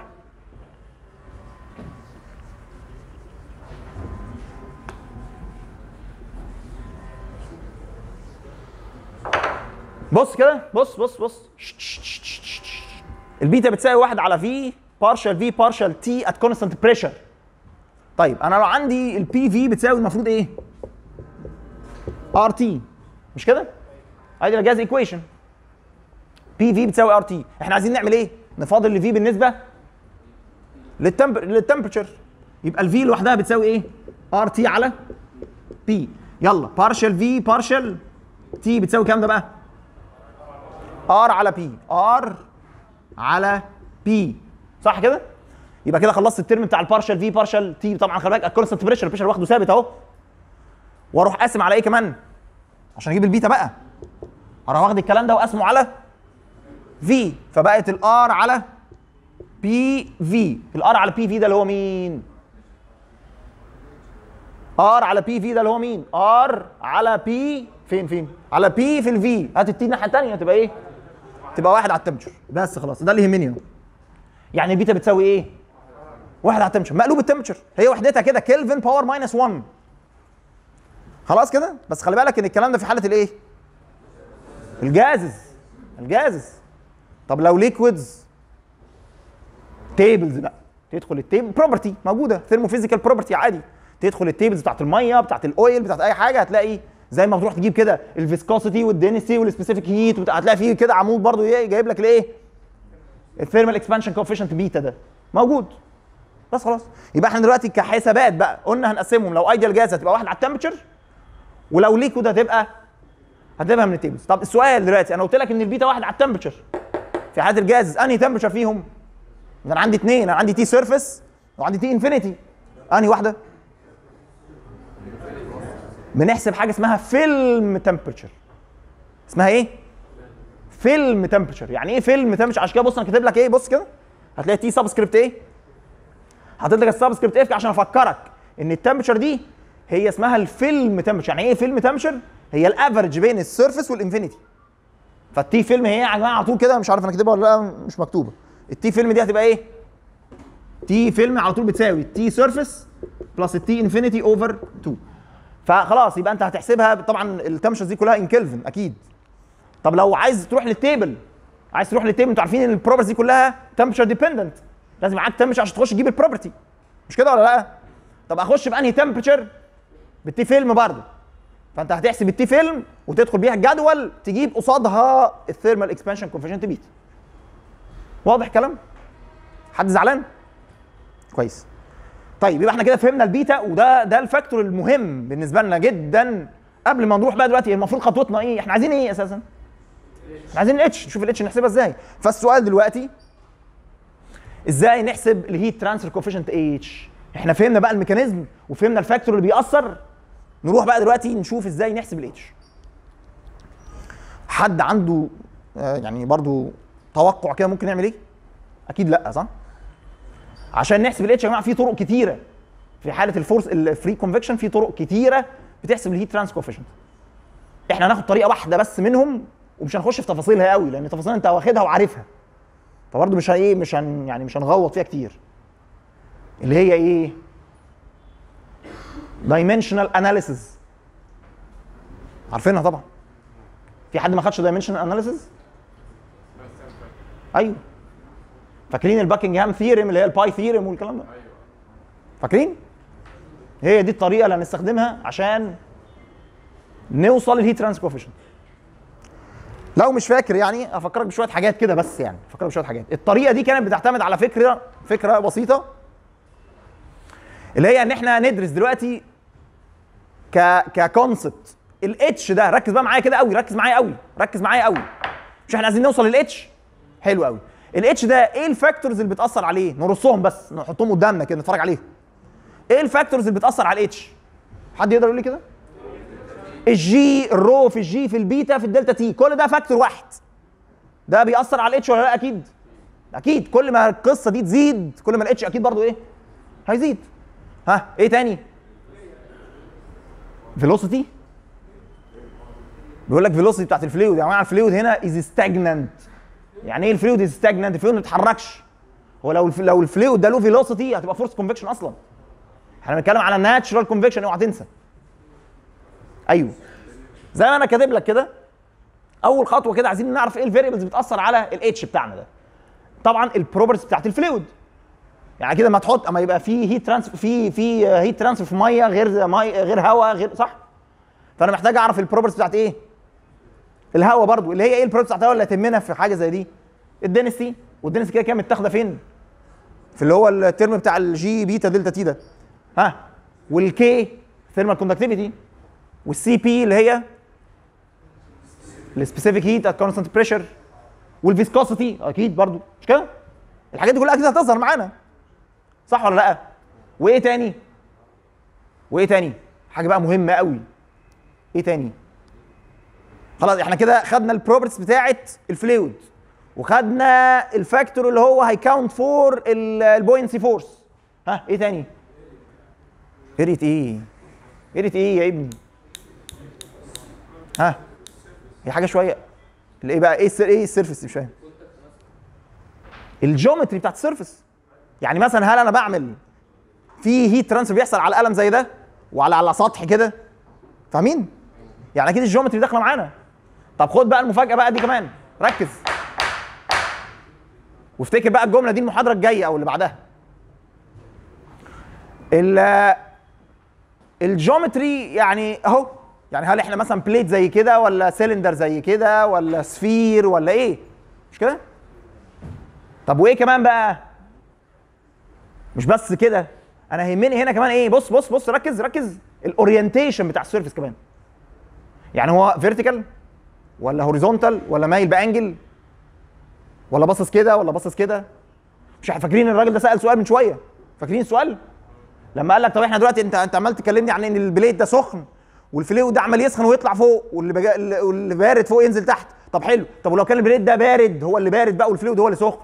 بص كده بص بص بص البيتا بتساوي واحد على في بارشال في بارشال تي ات كونستانت بريشر طيب انا لو عندي البي في بتساوي المفروض ايه ار تي مش كده ادي الجاز ايكويشن بي في بتساوي ار تي احنا عايزين نعمل ايه نفاضل الفي بالنسبه للتمبر للتمبرتشر يبقى الفي لوحدها بتساوي ايه ار تي على بي يلا بارشال في بارشال تي بتساوي كام ده بقى ار على بي ار على بي صح كده يبقى كده خلصت الترم بتاع البارشال في بارشال تي طبعا خلي بالك الكونستنت بريشر البريشر واخده ثابت اهو واروح قاسم على ايه كمان عشان اجيب البيتا بقى اروح واخد الكلام ده وقاسمه على في فبقت الار على بي في الار على بي في ده اللي هو مين ار على بي في ده اللي هو مين ار على بي فين فين على بي في الفي هات التي الناحيه الثانيه تبقى ايه تبقى واحد على التمبشر بس خلاص ده اللي يهمني اهو يعني البيتا بتساوي ايه؟ واحد على التمبشر مقلوب التمبشر هي وحدتها كده كلفن باور ماينس 1 خلاص كده بس خلي بالك ان الكلام ده في حاله الايه؟ الجازز الجازز طب لو ليكويدز تيبلز بقى تدخل التيبل بروبرتي موجوده ثيرموفيزيكال بروبرتي عادي تدخل التيبلز بتاعت الميه بتاعت الاويل بتاعت اي حاجه هتلاقي زي ما بتروح تجيب كده الفيسكوسيتي والدينستي والسبيسيفيك هيت هتلاقي فيه كده عمود برضو ايه جايب لك الايه الثيرمال اكسبانشن كوفيشنت بيتا ده موجود بس خلاص يبقى احنا دلوقتي كحسابات بقى قلنا هنقسمهم لو ايديال جاز هتبقى واحد على التمبرتشر ولو ليكويد هتبقى هتبقى من التيبلز طب السؤال دلوقتي انا قلت لك ان البيتا واحد على التمبرتشر في حاله الجاز انهي تمبرتشر فيهم؟ ده انا عندي اثنين انا عندي تي سيرفيس وعندي تي انفينيتي انهي واحده؟ بنحسب حاجه اسمها فيلم تمبرتشر اسمها ايه؟ فيلم تمبرتشر يعني ايه فيلم تمبرتشر عشان كده بص انا كاتب لك ايه بص كده هتلاقي تي سبسكريبت ايه؟ حاطط لك السبسكريبت اف عشان افكرك ان التمبرتشر دي هي اسمها الفيلم تمبرتشر يعني ايه فيلم تمبرتشر؟ هي الافرج بين السيرفيس والانفينيتي فالتي فيلم هي يا جماعه على طول كده مش عارف انا كاتبها ولا لا مش مكتوبه التي فيلم دي هتبقى ايه؟ تي فيلم على طول بتساوي التي سيرفيس بلس التي انفينيتي اوفر 2 فخلاص يبقى انت هتحسبها طبعا التمشرز دي كلها ان كلفن اكيد طب لو عايز تروح للتيبل عايز تروح للتيبل انتوا عارفين ان البروبرتي دي كلها تمبشر ديبندنت لازم معاك تمبشر عشان تخش تجيب البروبرتي مش كده ولا لا؟ طب اخش بانهي تمبشر؟ بالتي فيلم برضه فانت هتحسب التي فيلم وتدخل بيها الجدول تجيب قصادها الثيرمال اكسبانشن كوفيشنت بيتا واضح كلام؟ حد زعلان؟ كويس طيب يبقى احنا كده فهمنا البيتا وده ده الفاكتور المهم بالنسبه لنا جدا قبل ما نروح بقى دلوقتي المفروض خطوتنا ايه؟ احنا عايزين ايه اساسا؟ احنا عايزين الاتش نشوف الاتش نحسبها ازاي فالسؤال دلوقتي ازاي نحسب الهيت ترانسفير كوفيشنت اتش احنا فهمنا بقى الميكانيزم وفهمنا الفاكتور اللي بيأثر نروح بقى دلوقتي نشوف ازاي نحسب الاتش حد عنده آه، يعني برضو توقع كده ممكن نعمل ايه اكيد لا صح عشان نحسب الاتش يا جماعه في طرق كتيره في حاله الفورس الفري كونفكشن في طرق كتيره بتحسب الهيت ترانس كوفيشنت احنا هناخد طريقه واحده بس منهم ومش هنخش في تفاصيلها قوي لان تفاصيلها انت واخدها وعارفها فبرضه مش هن- ايه مش هن يعني مش هنغوط فيها كتير اللي هي ايه دايمنشنال اناليسيز عارفينها طبعا في حد ما خدش دايمنشنال اناليسيز ايوه فاكرين الباكنجهام ثيرم اللي هي الباي ثيرم والكلام ده فاكرين هي دي الطريقه اللي هنستخدمها عشان نوصل للهيت ترانس كوفيشنت لو مش فاكر يعني افكرك بشويه حاجات كده بس يعني افكرك بشويه حاجات الطريقه دي كانت بتعتمد على فكره فكره بسيطه اللي هي ان احنا ندرس دلوقتي ك ككونسبت الاتش ده ركز بقى معايا كده قوي ركز معايا قوي ركز معايا قوي مش احنا عايزين نوصل للاتش حلو قوي الاتش ده ايه الفاكتورز اللي بتاثر عليه نرصهم بس نحطهم قدامنا كده نتفرج عليهم ايه الفاكتورز اللي بتاثر على الاتش حد يقدر يقول لي كده الجي الرو في الجي في البيتا في الدلتا تي كل ده فاكتور واحد ده بيأثر على الاتش ولا لا اكيد اكيد كل ما القصه دي تزيد كل ما الاتش اكيد برضو ايه هيزيد ها ايه تاني فيلوسيتي بيقول لك فيلوسيتي بتاعت الفلويد يا جماعه الفلويد هنا از ستاجننت يعني ايه الفلويد از ستاجننت الفلويد ما بيتحركش هو لو الف... لو الفلويد ده له فيلوسيتي هتبقى فورس كونفكشن اصلا احنا بنتكلم على ناتشرال كونفكشن اوعى تنسى ايوه زي ما انا كاتب لك كده اول خطوه كده عايزين نعرف ايه الفاريبلز بتاثر على الاتش بتاعنا ده طبعا البروبرتيز بتاعت الفلويد يعني كده ما تحط اما يبقى في هيت ترانس في في هيت ترانس في ميه غير مي غير هواء غير صح فانا محتاج اعرف البروبرتيز بتاعت ايه الهواء برضو اللي هي ايه البروبرتيز بتاعت الهواء اللي هتهمنا في حاجه زي دي الدنسي والدنسي كده كده متاخده فين في اللي هو الترم بتاع الجي بيتا دلتا تي ده ها والكي ثيرمال كوندكتيفيتي والسي بي اللي هي السبيسيفيك هيت ات كونستانت بريشر والفيسكوسيتي اكيد برضو مش كده الحاجات دي كلها اكيد هتظهر معانا صح ولا لا وايه تاني وايه تاني حاجه بقى مهمه قوي ايه تاني خلاص احنا كده خدنا البروبرتيز بتاعه الفلويد وخدنا الفاكتور اللي هو هيكاونت فور البوينسي فورس ها ايه تاني قريت ايه قريت ايه يا ابني ها هي حاجه شويه الايه بقى ايه السر ايه السيرفس مش فاهم الجيومتري بتاعت السيرفس يعني مثلا هل انا بعمل في هيت ترانسفير بيحصل على قلم زي ده وعلى على سطح كده فاهمين يعني اكيد الجيومتري داخله معانا طب خد بقى المفاجاه بقى دي كمان ركز وافتكر بقى الجمله دي المحاضره الجايه او اللي بعدها ال الجيومتري يعني اهو يعني هل احنا مثلا بليت زي كده ولا سيلندر زي كده ولا سفير ولا ايه مش كده طب وايه كمان بقى مش بس كده انا يهمني هنا كمان ايه بص بص بص ركز ركز الاورينتيشن بتاع السيرفيس كمان يعني هو فيرتيكال ولا هوريزونتال ولا مايل بانجل ولا باصص كده ولا باصص كده مش احنا فاكرين الراجل ده سال سؤال من شويه فاكرين السؤال لما قال لك طب احنا دلوقتي انت انت عمال تكلمني عن ان البليت ده سخن والفليو ده عمال يسخن ويطلع فوق واللي بجا... واللي بارد فوق ينزل تحت طب حلو طب ولو كان البليت ده بارد هو اللي بارد بقى والفلويد هو اللي سخن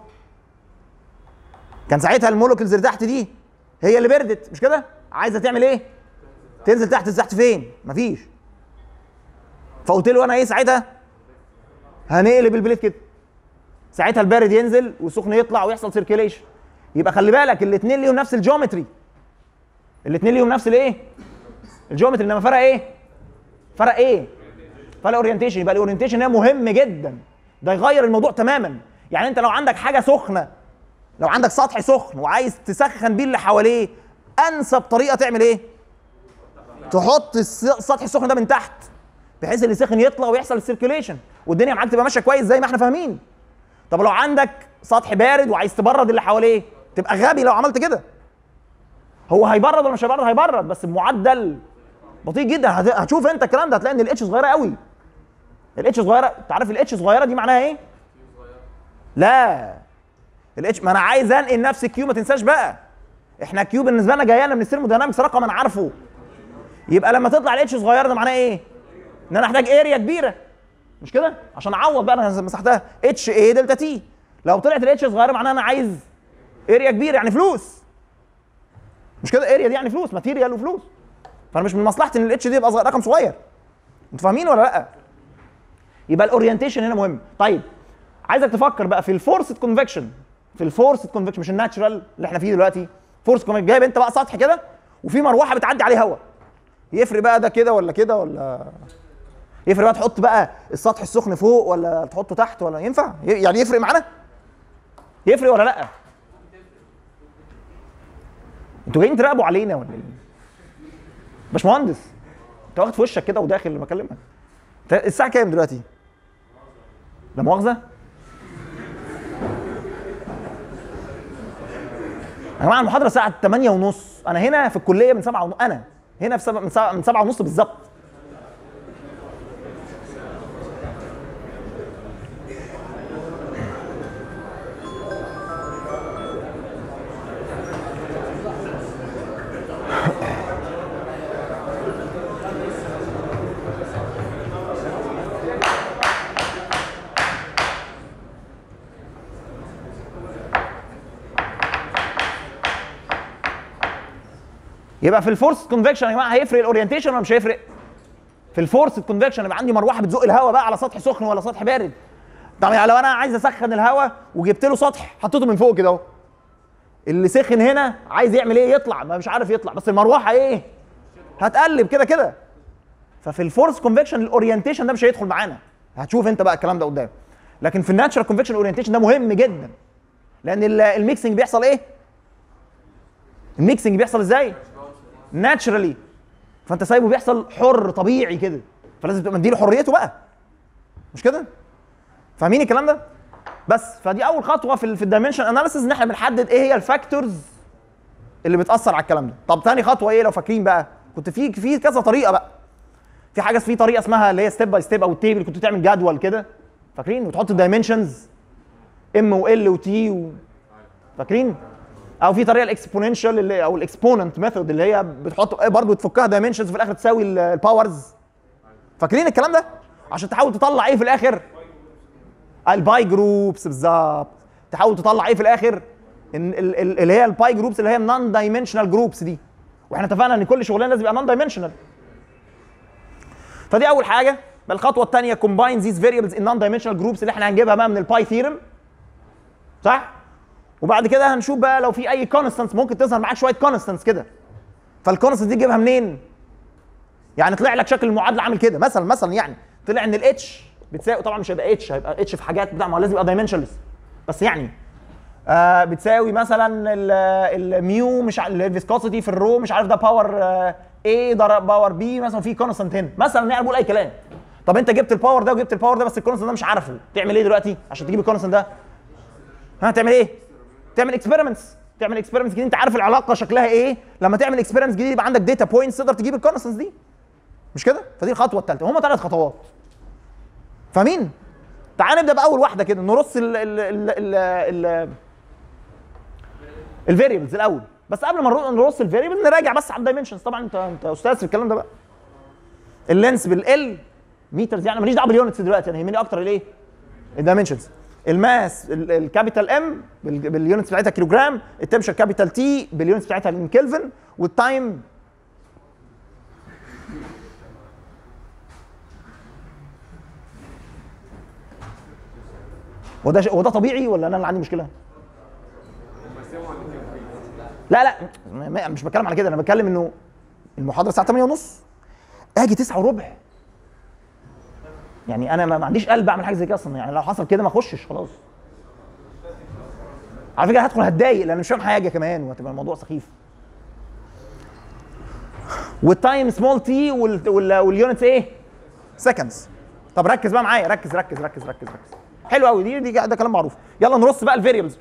كان ساعتها المولكيولز اللي تحت دي هي اللي بردت مش كده عايزه تعمل ايه تنزل تحت تحت فين مفيش فقلت له انا ايه ساعتها هنقلب البليت كده ساعتها البارد ينزل والسخن يطلع ويحصل سيركيليشن يبقى خلي بالك الاثنين ليهم نفس الجيومتري الاثنين ليهم نفس الايه الجيومتري انما فرق ايه فرق ايه فرق اورينتيشن يبقى الاورينتيشن هنا مهم جدا ده يغير الموضوع تماما يعني انت لو عندك حاجه سخنه لو عندك سطح سخن وعايز تسخن بيه اللي حواليه انسب طريقه تعمل ايه تحط الس- السطح السخن ده من تحت بحيث اللي سخن يطلع ويحصل السيركيوليشن والدنيا معاك تبقى ماشيه كويس زي ما احنا فاهمين طب لو عندك سطح بارد وعايز تبرد اللي حواليه تبقى غبي لو عملت كده هو هيبرد ولا مش هيبرد هيبرد بس بمعدل بطيء جدا هت- هتشوف انت الكلام ده هتلاقي ان الاتش صغيره قوي الاتش صغيره انت عارف الاتش صغيره دي معناها ايه لا الاتش ما انا عايز انقل نفس الكيو ما تنساش بقى احنا كيو بالنسبه لنا جايه لنا من الثيرموداينامكس رقم انا عارفه يبقى لما تطلع الاتش صغيره ده معناه ايه ان انا احتاج اريا كبيره مش كده عشان اعوض بقى انا مسحتها اتش اي دلتا تي لو طلعت الاتش صغيره معناها انا عايز اريا كبيره يعني فلوس مش كده اريا دي يعني فلوس ماتيريال وفلوس فانا مش من مصلحتي ان الاتش دي يبقى صغير- رقم صغير انتوا فاهمين ولا لا يبقى الاورينتيشن هنا مهم طيب عايزك تفكر بقى في الفورسد كونفكشن في الفورسد كونفكشن مش الناتشرال اللي احنا فيه دلوقتي فورس كونفكشن جايب انت بقى سطح كده وفي مروحه بتعدي عليه هواء يفرق بقى ده كده ولا كده ولا يفرق بقى تحط بقى السطح السخن فوق ولا تحطه تحت ولا ينفع ي- يعني يفرق معانا يفرق ولا لا انتوا جايين تراقبوا علينا ولا ايه باشمهندس انت واخد في وشك كده وداخل لما اكلمك انت الساعه كام دلوقتي لا مؤاخذه يا جماعه المحاضره الساعه 8 ونص انا هنا في الكليه من 7 ونص انا هنا في سبعة من 7 من 7 ونص بالظبط يبقى في الفورس كونفكشن يا جماعه هيفرق الاورينتيشن ولا مش هيفرق؟ في الفورس كونفكشن يبقى عندي مروحه بتزق الهواء بقى على سطح سخن ولا سطح بارد. طب يعني لو انا عايز اسخن الهواء وجبت له سطح حطيته من فوق كده اهو. اللي سخن هنا عايز يعمل ايه؟ يطلع ما مش عارف يطلع بس المروحه ايه؟ هتقلب كده كده. ففي الفورس كونفكشن الاورينتيشن ده مش هيدخل معانا. هتشوف انت بقى الكلام ده قدام. لكن في الناتشرال كونفكشن الاورينتيشن ده مهم جدا. لان ال- الميكسنج بيحصل ايه؟ الميكسنج بيحصل ازاي؟ ناتشرالي فانت سايبه بيحصل حر طبيعي كده فلازم تبقى مديله حريته بقى مش كده؟ فاهمين الكلام ده؟ بس فدي اول خطوه في ال في الدايمنشن اناليسيز ان احنا بنحدد ايه هي الفاكتورز اللي بتاثر على الكلام ده طب تاني خطوه ايه لو فاكرين بقى كنت في في كذا طريقه بقى في حاجه في طريقه اسمها اللي هي ستيب باي ستيب او التيبل كنت تعمل جدول كده فاكرين وتحط الدايمنشنز ام وال وتي و... فاكرين او في طريقه الاكسبوننشال اللي او الاكسبوننت ميثود اللي هي بتحط برضه تفكها دايمنشنز في الاخر تساوي ال- الباورز فاكرين الكلام ده عشان تحاول تطلع ايه في الاخر الباي جروبس بالظبط تحاول تطلع ايه في الاخر ان ال- ال- اللي هي الباي جروبس اللي هي النون دايمنشنال جروبس دي واحنا اتفقنا ان كل شغلانه لازم يبقى نون دايمنشنال فدي اول حاجه بل الخطوه الثانيه combine these variables in non-dimensional groups اللي احنا هنجيبها بقى من الباي ثيرم صح وبعد كده هنشوف بقى لو في اي كونستانس ممكن تظهر معاك شويه كونستانس كده فالكونستانس دي تجيبها منين يعني طلع لك شكل المعادله عامل كده مثلا مثلا يعني طلع ان الاتش بتساوي طبعا مش هيبقى اتش هيبقى اتش في حاجات بتاع ما هو لازم يبقى دايمنشنلس بس يعني آه بتساوي مثلا الميو مش الفيسكوسيتي في الرو مش عارف ده باور اي ده باور بي مثلا في كونستانت هنا مثلا يعني بقول اي كلام طب انت جبت الباور ده وجبت الباور ده بس الكونستانت ده مش عارفه تعمل ايه دلوقتي عشان تجيب الكونستانت ده ها تعمل ايه تعمل اكسبيرمنتس تعمل اكسبيرمنتس جديد انت عارف العلاقه شكلها ايه لما تعمل اكسبيرمنتس جديد يبقى عندك داتا بوينتس تقدر تجيب الكونستانتس دي مش كده فدي الخطوه الثالثه هم ثلاث خطوات فاهمين تعال نبدا باول واحده كده نرص ال ال ال ال ال الفاريبلز الاول بس قبل ما نرو- نرص الفاريبل نراجع بس على الدايمنشنز طبعا انت انت استاذ في الكلام ده بقى اللينس بالال مترز يعني ماليش دعوه باليونتس دلوقتي انا يهمني اكتر الايه الدايمنشنز الماس ال- الكابيتال ام بال- باليونتس بتاعتها كيلو جرام التمشر كابيتال تي باليونتس بتاعتها ان كلفن والتايم وده ش- وده طبيعي ولا انا اللي عندي مشكله؟ لا لا ما- ما- مش بتكلم على كده انا بتكلم انه المحاضره الساعه 8 ونص اجي 9 وربع يعني انا ما ما عنديش قلب اعمل حاجه زي كده اصلا يعني لو حصل كده ما اخشش خلاص على فكره هدخل هتضايق لان مش فاهم حاجه كمان وهتبقى الموضوع سخيف والتايم سمول تي واليونتس ايه؟ سكندز طب ركز بقى معايا ركز ركز ركز ركز ركز حلو قوي دي دي ده كلام معروف يلا نرص بقى الفاريبلز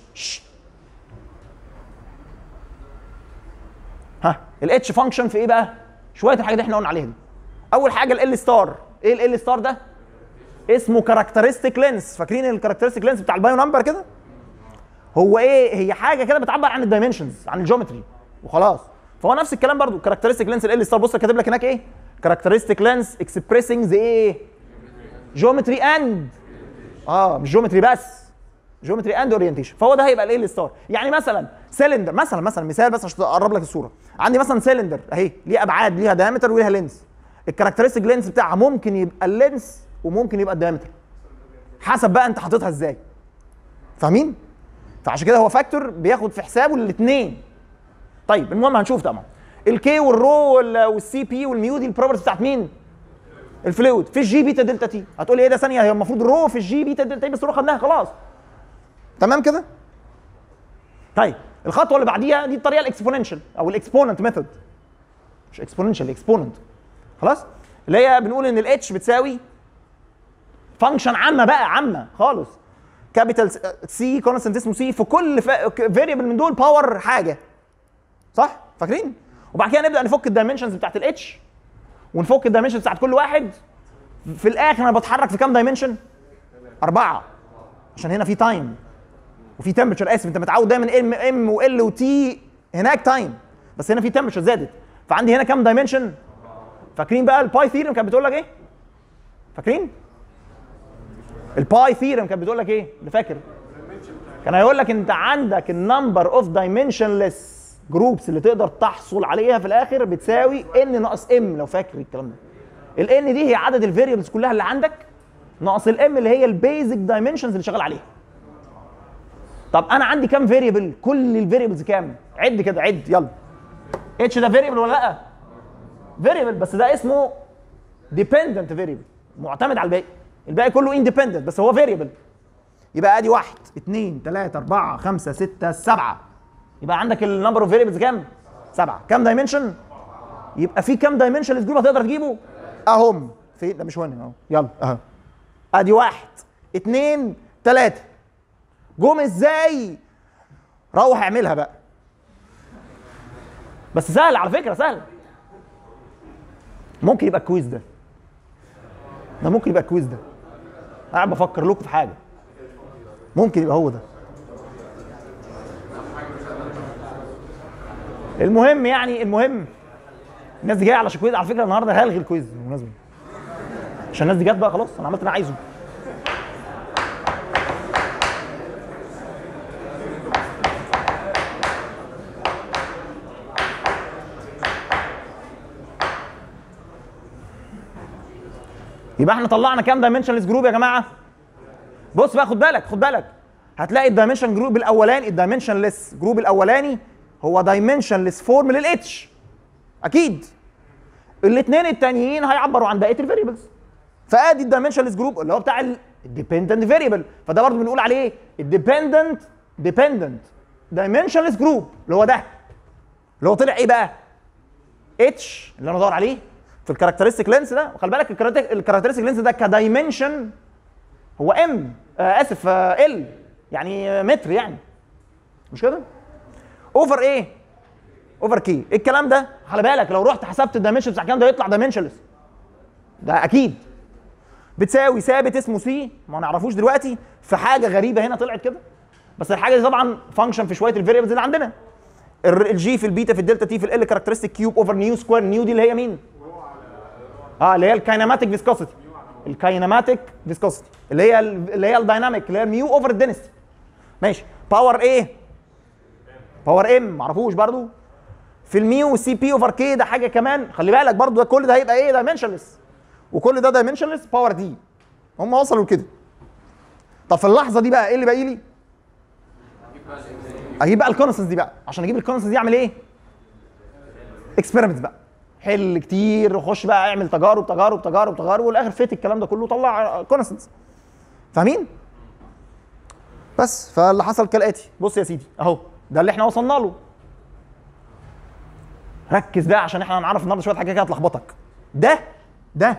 ها الاتش فانكشن في ايه بقى؟ شويه الحاجات اللي احنا قلنا عليها دي اول حاجه ال ستار ايه ال ستار ده؟ اسمه كاركترستيك لينس فاكرين الكاركترستيك لينس بتاع البايو نمبر كده؟ هو ايه هي حاجه كده بتعبر عن الدايمنشنز عن الجيومتري وخلاص فهو نفس الكلام برضو كاركترستيك لينس ال ستار بص كاتب لك هناك ايه؟ كاركترستيك لينس اكسبريسنج ذا ايه؟ جيومتري اند اه مش جيومتري بس جيومتري اند اورينتيشن فهو ده هيبقى الايه الستار يعني مثلا سيلندر مثلا مثلا مثال بس عشان اقرب لك الصوره عندي مثلا سيلندر اهي ليها ابعاد ليها دايمتر وليها لينس الكاركترستيك لينس بتاعها ممكن يبقى اللينس وممكن يبقى الدايمتر حسب بقى انت حاططها ازاي فاهمين فعشان كده هو فاكتور بياخد في حسابه الاثنين طيب المهم هنشوف طبعا الكي والرو وال- والسي بي والميو دي البروبرتيز بتاعت مين الفلويد في الجي بيتا دلتا تي هتقول لي ايه ده ثانيه هي المفروض رو في الجي بيتا دلتا تي بس رو خدناها خلاص تمام كده طيب الخطوه اللي بعديها دي الطريقه الاكسبوننشال او الاكسبوننت ميثود مش اكسبوننشال اكسبوننت خلاص اللي هي بنقول ان الاتش بتساوي فانكشن عامه بقى عامه خالص كابيتال سي كونستنت اسمه سي في كل فاريبل من دول باور حاجه صح فاكرين وبعد كده نبدا نفك الدايمنشنز بتاعت الاتش ونفك الدايمنشنز بتاعت كل واحد في الاخر انا بتحرك في كام دايمنشن اربعه عشان هنا في تايم وفي تمبرتشر اسف انت متعود دايما ام ام وال وتي هناك تايم بس هنا في تمبرتشر زادت فعندي هنا كام دايمنشن فاكرين بقى الباي ثيرم كانت بتقول لك ايه فاكرين الباي ثيرم كانت بتقول لك ايه اللي فاكر كان هيقول لك انت عندك النمبر اوف دايمنشنلس جروبس اللي تقدر تحصل عليها في الاخر بتساوي ان ناقص ام لو فاكر الكلام ده الان دي هي عدد الفاريبلز كلها اللي عندك ناقص الام اللي هي البيزك دايمنشنز اللي شغال عليها طب انا عندي كام فاريبل كل الفاريبلز كام عد كده عد يلا اتش ده فاريبل ولا لا فاريبل بس ده اسمه ديبندنت فاريبل معتمد على الباقي الباقي كله اندبندنت بس هو فاريبل يبقى ادي واحد اثنين ثلاثة أربعة خمسة ستة سبعة يبقى عندك النمبر اوف فاريبلز كام؟ سبعة كام دايمنشن؟ يبقى في كام دايمنشن الجروب هتقدر تجيبه؟ اهم في ده مش هنا اهو يلا اهو ادي واحد اثنين ثلاثة جم ازاي؟ روح اعملها بقى بس سهل على فكرة سهل ممكن يبقى الكويز ده ده ممكن يبقى الكويز ده قاعد بفكر لكم في حاجة ممكن يبقى هو ده المهم يعني المهم الناس دي جايه على كويز على فكره النهارده هلغي الكويز بالمناسبه عشان الناس دي جت بقى خلاص انا عملت اللي انا عايزه يبقى احنا طلعنا كام دايمنشنلس جروب يا جماعه بص بقى خد بالك خد بالك هتلاقي الدايمنشن جروب الاولاني الدايمنشنلس جروب الاولاني هو دايمنشنلس فورم للاتش اكيد الاثنين التانيين هيعبروا عن بقيه الفاريبلز فادي الدايمنشنلس جروب اللي هو بتاع الديبندنت فاريبل فده برضه بنقول عليه الديبندنت ديبندنت دايمنشنلس جروب اللي هو ده اللي هو طلع ايه بقى اتش اللي انا بدور عليه في الكاركترستيك لينس ده وخلي بالك الكاركترستيك لينس ده كدايمنشن هو ام آه اسف آه ال يعني آه، متر يعني مش كده اوفر ايه اوفر كي الكلام ده خلي بالك لو رحت حسبت الدايمنشن بتاع الكلام ده يطلع دايمنشنلس ده اكيد بتساوي ثابت اسمه سي ما نعرفوش دلوقتي في حاجه غريبه هنا طلعت كده بس الحاجه دي طبعا فانكشن في شويه الفاريبلز اللي عندنا ال- الجي في البيتا في الدلتا تي في ال كاركترستيك كيوب اوفر نيو سكوير نيو دي اللي هي مين؟ اه اللي هي الكايناماتيك فيسكوسيتي الكايناماتيك فيسكوسيتي اللي هي ال- اللي هي الدايناميك اللي هي الميو اوفر الدنستي ماشي باور ايه؟ باور ام معرفوش برضو في الميو سي بي اوفر كي ده حاجه كمان خلي بالك برضو ده كل ده هيبقى ايه دايمنشنلس وكل ده دايمنشنلس باور دي هم وصلوا لكده طب في اللحظه دي بقى ايه اللي باقي لي؟ اجيب بقى الكونستنس دي بقى عشان اجيب الكونستنس دي اعمل ايه؟ اكسبيرمنتس بقى حل كتير وخش بقى اعمل تجارب تجارب تجارب تجارب والاخر فيت الكلام ده كله طلع كونستنس فاهمين؟ بس فاللي حصل كالاتي بص يا سيدي اهو ده اللي احنا وصلنا له ركز بقى عشان احنا هنعرف النهارده شويه حاجات كده هتلخبطك ده ده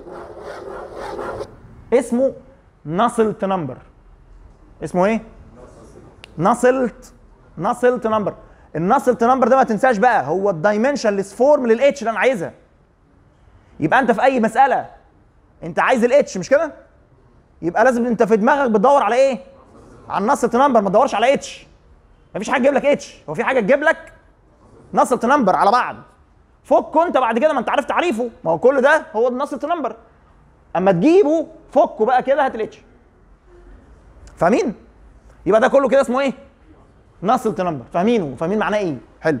اسمه ناسلت نمبر اسمه ايه؟ ناسلت ناسلت نمبر الناسلت نمبر ده ما تنساش بقى هو الدايمنشنلس فورم للاتش اللي انا عايزها يبقى انت في اي مساله انت عايز الاتش مش كده؟ يبقى لازم انت في دماغك بتدور على ايه؟ على الناسلت نمبر ما تدورش على اتش مفيش حاجه تجيب لك اتش هو في حاجه تجيب لك ناسلت نمبر على بعض فكه انت بعد كده ما انت عارف تعريفه ما هو كل ده هو الناسلت نمبر اما تجيبه فكه بقى كده هات الاتش فاهمين؟ يبقى ده كله كده اسمه ايه؟ ناسلت نمبر فاهمينه فاهمين معناه ايه؟ حلو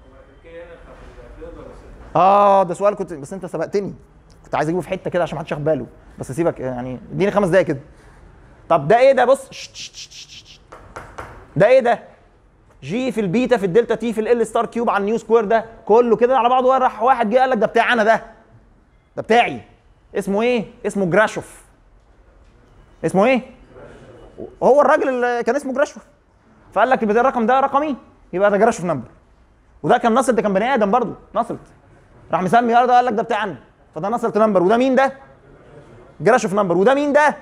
اه ده سؤال كنت بس انت سبقتني كنت عايز اجيبه في حته كده عشان ما حدش ياخد باله بس سيبك يعني اديني خمس دقايق كده طب ده ايه ده بص شت شت شت شت شت. ده ايه ده؟ جي في البيتا في الدلتا تي في ال ستار كيوب على النيو سكوير ده كله كده على بعضه راح واحد جه قال لك ده بتاعي انا ده ده بتاعي اسمه ايه؟ اسمه جراشوف اسمه ايه؟ هو الراجل اللي كان اسمه جراشوف فقال لك يبقى ده الرقم ده رقمي يبقى ده جراشوف نمبر وده كان نصلت ده كان بني ادم برضه نصلت راح مسمي ده قال لك ده بتاعنا فده نصلت نمبر وده مين ده؟ جراشوف نمبر وده مين ده؟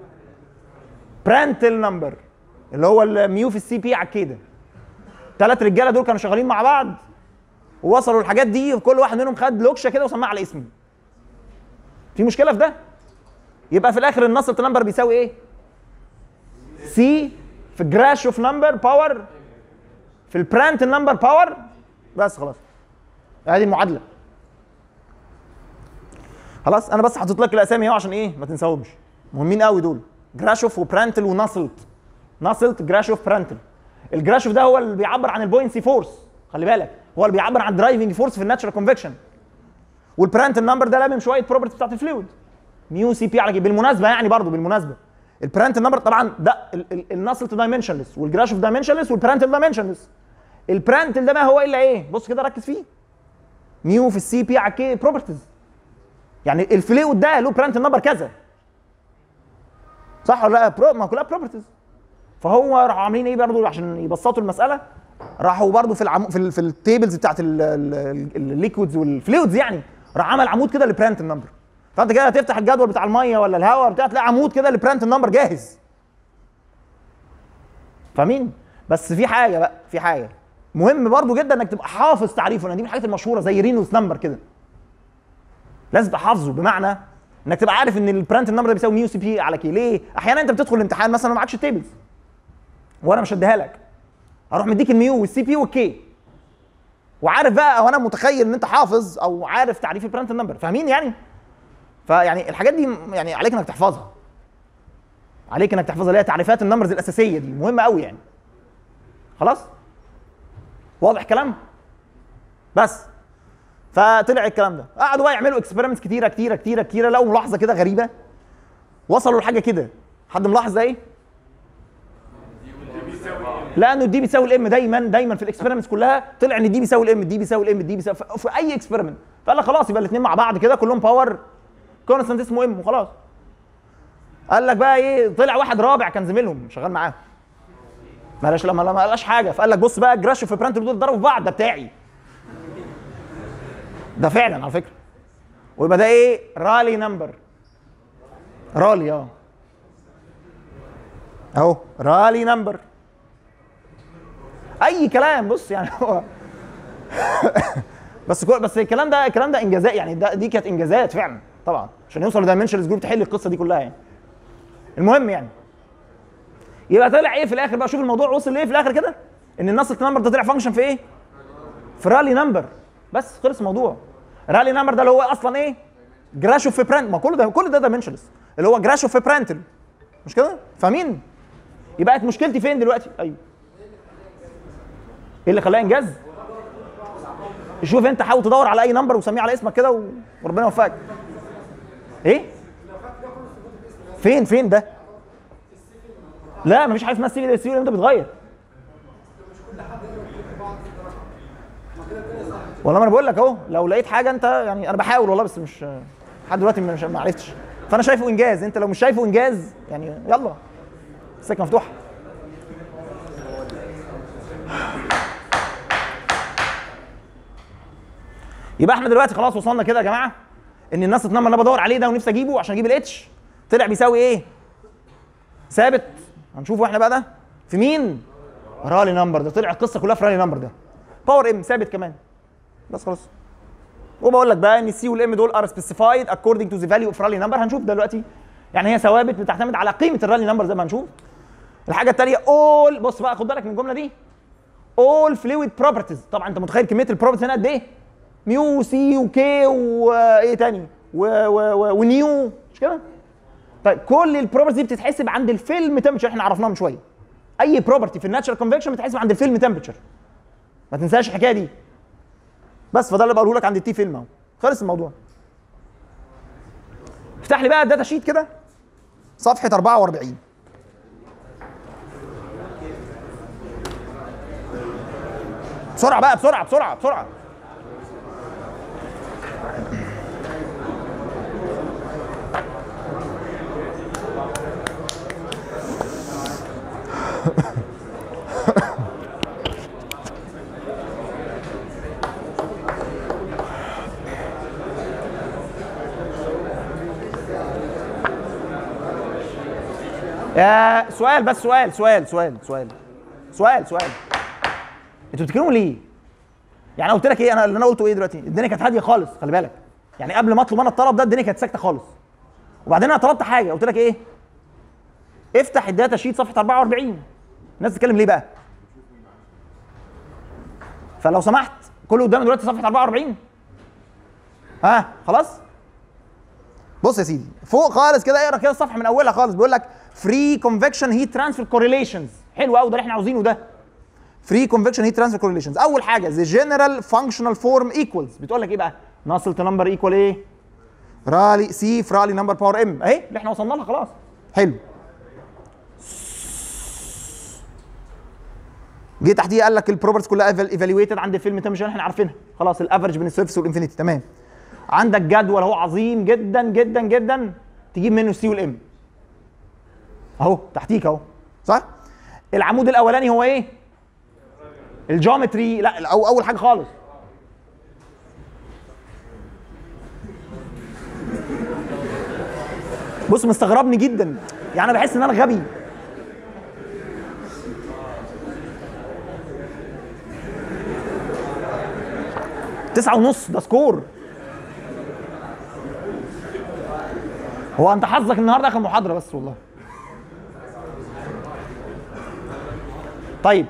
برانتل نمبر اللي هو الميو في السي بي على كده ثلاث رجاله دول كانوا شغالين مع بعض ووصلوا الحاجات دي وكل واحد منهم خد لوكشه كده وسماها على اسمه في مشكله في ده يبقى في الاخر النصلت نمبر بيساوي ايه سي في جراش اوف نمبر باور في البرانت نمبر باور بس خلاص ادي المعادله خلاص انا بس حاطط لك الاسامي اهو عشان ايه ما تنساهمش مهمين قوي دول جراشوف وبرانتل وناسلت ناسلت جراشوف برانتل الجراشوف ده هو اللي بيعبر عن البوينسي فورس خلي بالك هو اللي بيعبر عن الدرايفنج فورس في الناتشرال كونفكشن والبرانتل نمبر ده لامم شويه بروبرتيز بتاعت الفلويد ميو سي بي على كده بالمناسبه يعني برضه بالمناسبه البرانتل نمبر طبعا ده الناسلت دايمنشنلس والجراشوف دايمنشنلس والبرانتل دايمنشنلس البرانتل ده ما هو الا ايه بص كده ركز فيه ميو في السي بي على كي بروبرتيز يعني الفلويد ده له برانتل نمبر كذا صح ولا لا برو ما كلها بروبرتيز فهو راحوا عاملين ايه برضه عشان يبسطوا المساله راحوا برضه في العمو في, ال في التيبلز بتاعت الليكويدز والفلويدز يعني راح عمل عمود كده لبرانت النمبر فانت كده هتفتح الجدول بتاع الميه ولا الهواء بتاع تلاقي عمود كده لبرانت النمبر جاهز فاهمين بس في حاجه بقى في حاجه مهم برضو جدا انك تبقى حافظ تعريفه لان دي من الحاجات المشهوره زي رينوس نمبر كده لازم تبقى حافظه بمعنى انك تبقى عارف ان البرانت النمبر ده بيساوي ميو سي بي على كي ليه احيانا انت بتدخل الامتحان مثلا ما معكش التيبلز وانا مش هديها لك اروح مديك الميو والسي بي والكي وعارف بقى او انا متخيل ان انت حافظ او عارف تعريف البرانت نمبر فاهمين يعني فيعني الحاجات دي يعني عليك انك تحفظها عليك انك تحفظها اللي هي تعريفات النمبرز الاساسيه دي مهمه قوي يعني خلاص واضح كلام بس فطلع الكلام ده قعدوا بقى يعملوا اكسبيرمنتس كتيره كتيره كتيره كتيره لقوا ملاحظه كده غريبه وصلوا لحاجه كده حد ملاحظ ده ايه لا انه الدي بيساوي الام دايما دايما في الاكسبيرمنتس كلها طلع ان الدي بيساوي الام الدي بيساوي الام الدي بيساوي في في اي اكسبيرمنت فقال لك خلاص يبقى الاثنين مع بعض كده كلهم باور كونستنت اسمه ام وخلاص قال لك بقى ايه طلع واحد رابع كان زميلهم شغال معاهم ما قالش لما ما قالش حاجه فقال لك بص بقى الجراش في برانت دول ضربوا في بعض ده بتاعي ده فعلا على فكره ويبقى ده ايه رالي نمبر رالي اه اهو رالي نمبر اي كلام بص يعني هو بس كو- بس الكلام ده الكلام ده انجازات يعني ده دي كانت انجازات فعلا طبعا عشان يوصل لدايمنشنز جروب تحل القصه دي كلها يعني المهم يعني يبقى طلع ايه في الاخر بقى شوف الموضوع وصل لايه في الاخر كده ان النص نمبر ده طلع فانكشن في ايه في رالي نمبر بس خلص الموضوع رالي نمبر ده اللي هو اصلا ايه جراشو في برانت ما كل ده كل ده دايمنشنز اللي هو جراشو في برانتل مش كده فاهمين يبقى مشكلتي فين دلوقتي ايوه ايه اللي خلاه انجاز شوف انت حاول تدور على اي نمبر وسميه على اسمك كده و- وربنا يوفقك ايه فين فين ده لا مفيش حاجه اسمها السي في السي في ده بيتغير والله ما انا بقول لك اهو لو لقيت حاجه انت يعني انا بحاول والله بس مش لحد دلوقتي مش ما عرفتش فانا شايفه انجاز انت لو مش شايفه انجاز يعني يلا السكه مفتوحه يبقى احنا دلوقتي خلاص وصلنا كده يا جماعه ان الناس النمبر اللي انا بدور عليه ده ونفسي اجيبه عشان اجيب الاتش طلع بيساوي ايه؟ ثابت هنشوفه احنا بقى ده في مين؟ رالي نمبر ده طلع القصه كلها في رالي نمبر ده باور ام ثابت كمان بس خلاص وبقول لك بقى ان السي والام دول ار سبيسيفايد اكوردنج تو ذا فاليو اوف رالي نمبر هنشوف دلوقتي يعني هي ثوابت بتعتمد على قيمه الرالي نمبر زي ما هنشوف الحاجه الثانيه اول بص بقى خد بالك من الجمله دي all fluid properties طبعا انت متخيل كميه البروبرتيز هنا قد ايه؟ ميو سي وكي وايه تاني و و و ونيو مش كده؟ طيب كل البروبرتيز دي بتتحسب عند الفيلم تمبرتشر احنا عرفناها من شويه اي بروبرتي في الناتشرال كونفكشن بتتحسب عند الفيلم تمبرتشر ما تنساش الحكايه دي بس فده اللي بقوله لك عند التي فيلم اهو خلص الموضوع افتح لي بقى الداتا شيت كده صفحه 44 بسرعه بقى بسرعه بسرعه بسرعه يا سؤال بس سؤال سؤال سؤال سؤال سؤال سؤال انتوا بتتكلموا ليه؟ يعني أنا قلت لك ايه انا اللي انا قلته ايه دلوقتي؟ الدنيا كانت هاديه خالص خلي بالك يعني قبل ما اطلب انا الطلب ده الدنيا كانت ساكته خالص وبعدين انا طلبت حاجه قلت لك ايه؟ افتح الداتا شيت صفحه 44 الناس بتتكلم ليه بقى؟ فلو سمحت كل قدامي دلوقتي صفحه 44 ها خلاص؟ بص يا سيدي فوق خالص كده اقرا كده الصفحه من اولها خالص بيقول لك فري كونفكشن هيت ترانسفير كوريليشنز حلو قوي ده اللي احنا عاوزينه ده فري كونفكشن هيت ترانسفير كوريليشنز اول حاجه ذا جنرال فانكشنال فورم ايكوالز بتقول لك ايه بقى ناصلت نمبر ايكوال ايه رالي سي في رالي نمبر باور ام اهي اللي احنا وصلنا لها خلاص حلو جه تحتيه قال لك البروبرتيز كلها ايفالويتد عند الفيلم تمشي احنا عارفينها خلاص الافرج بين السيرفس والانفينيتي تمام عندك جدول اهو عظيم جدا جدا جدا تجيب منه السي والام اهو تحتيك اهو صح العمود الاولاني هو ايه الجيومتري لا أو اول حاجه خالص بص مستغربني جدا يعني انا بحس ان انا غبي تسعة ونص ده سكور هو انت حظك النهارده اخر محاضره بس والله طيب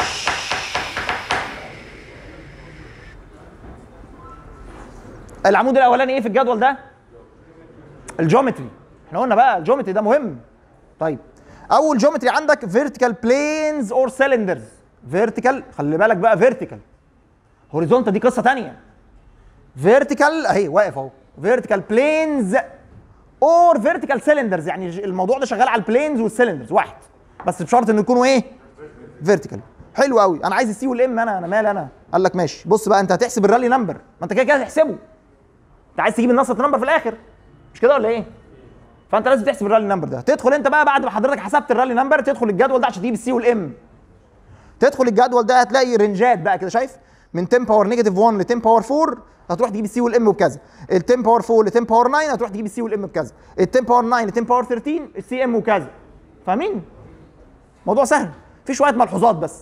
العمود الاولاني ايه في الجدول ده الجيومتري احنا قلنا بقى الجيومتري ده مهم طيب اول جيومتري عندك فيرتيكال بلينز اور سيلندرز فيرتيكال خلي بالك بقى فيرتيكال هوريزونتال دي قصه ثانيه فيرتيكال اهي واقف اهو فيرتيكال بلينز اور فيرتيكال سيلندرز يعني ج- الموضوع ده شغال على البلينز والسيلندرز واحد بس بشرط انه يكونوا ايه فيرتيكال حلو قوي انا عايز السي والام انا انا مالي انا قال لك ماشي بص بقى انت هتحسب الرالي نمبر ما انت كده كده هتحسبه انت عايز تجيب النص نمبر في الاخر مش كده ولا ايه فانت لازم تحسب الرالي نمبر ده تدخل انت بقى بعد ما حضرتك حسبت الرالي نمبر تدخل الجدول ده عشان تجيب السي والام تدخل الجدول ده هتلاقي رنجات بقى كده شايف من 10 باور نيجاتيف 1 ل 10 باور 4 هتروح تجيب السي والام بكذا ال 10 باور 4 ل 10 باور 9 هتروح تجيب السي والام بكذا ال 10 باور 9 ل 10 باور 13 السي ام وكذا فاهمين موضوع سهل في شويه ملحوظات بس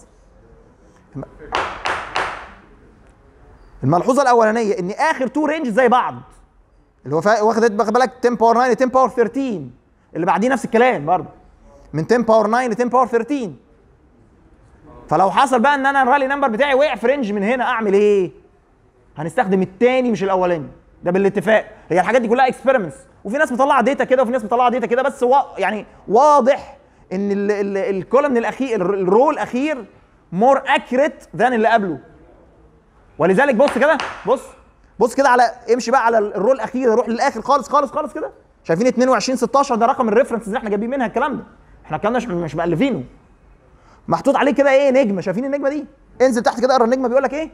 الملحوظه الاولانيه ان اخر تو رينج زي بعض اللي هو فا- واخد واخد بالك 10 باور 9 ل 10 باور 13 اللي بعديه نفس الكلام برضه من 10 باور 9 ل 10 باور 13 فلو حصل بقى ان انا الرالي نمبر بتاعي وقع في رينج من هنا اعمل ايه؟ هنستخدم التاني مش الاولاني ده بالاتفاق هي الحاجات دي كلها اكسبيرمنتس وفي ناس مطلعه داتا كده وفي ناس مطلعه داتا كده بس وا يعني واضح ان ال- ال- الكولمن الاخير ال- الرو الاخير مور اكيوريت ذان اللي قبله ولذلك بص كده بص بص كده على امشي بقى على الرو الاخير روح للاخر خالص خالص خالص كده شايفين 22 16 ده رقم الريفرنس اللي احنا جايبين منها الكلام ده احنا الكلام ده مش مش مالفينه محطوط عليه كده ايه نجمه شايفين النجمه دي انزل تحت كده اقرا النجمه بيقول لك ايه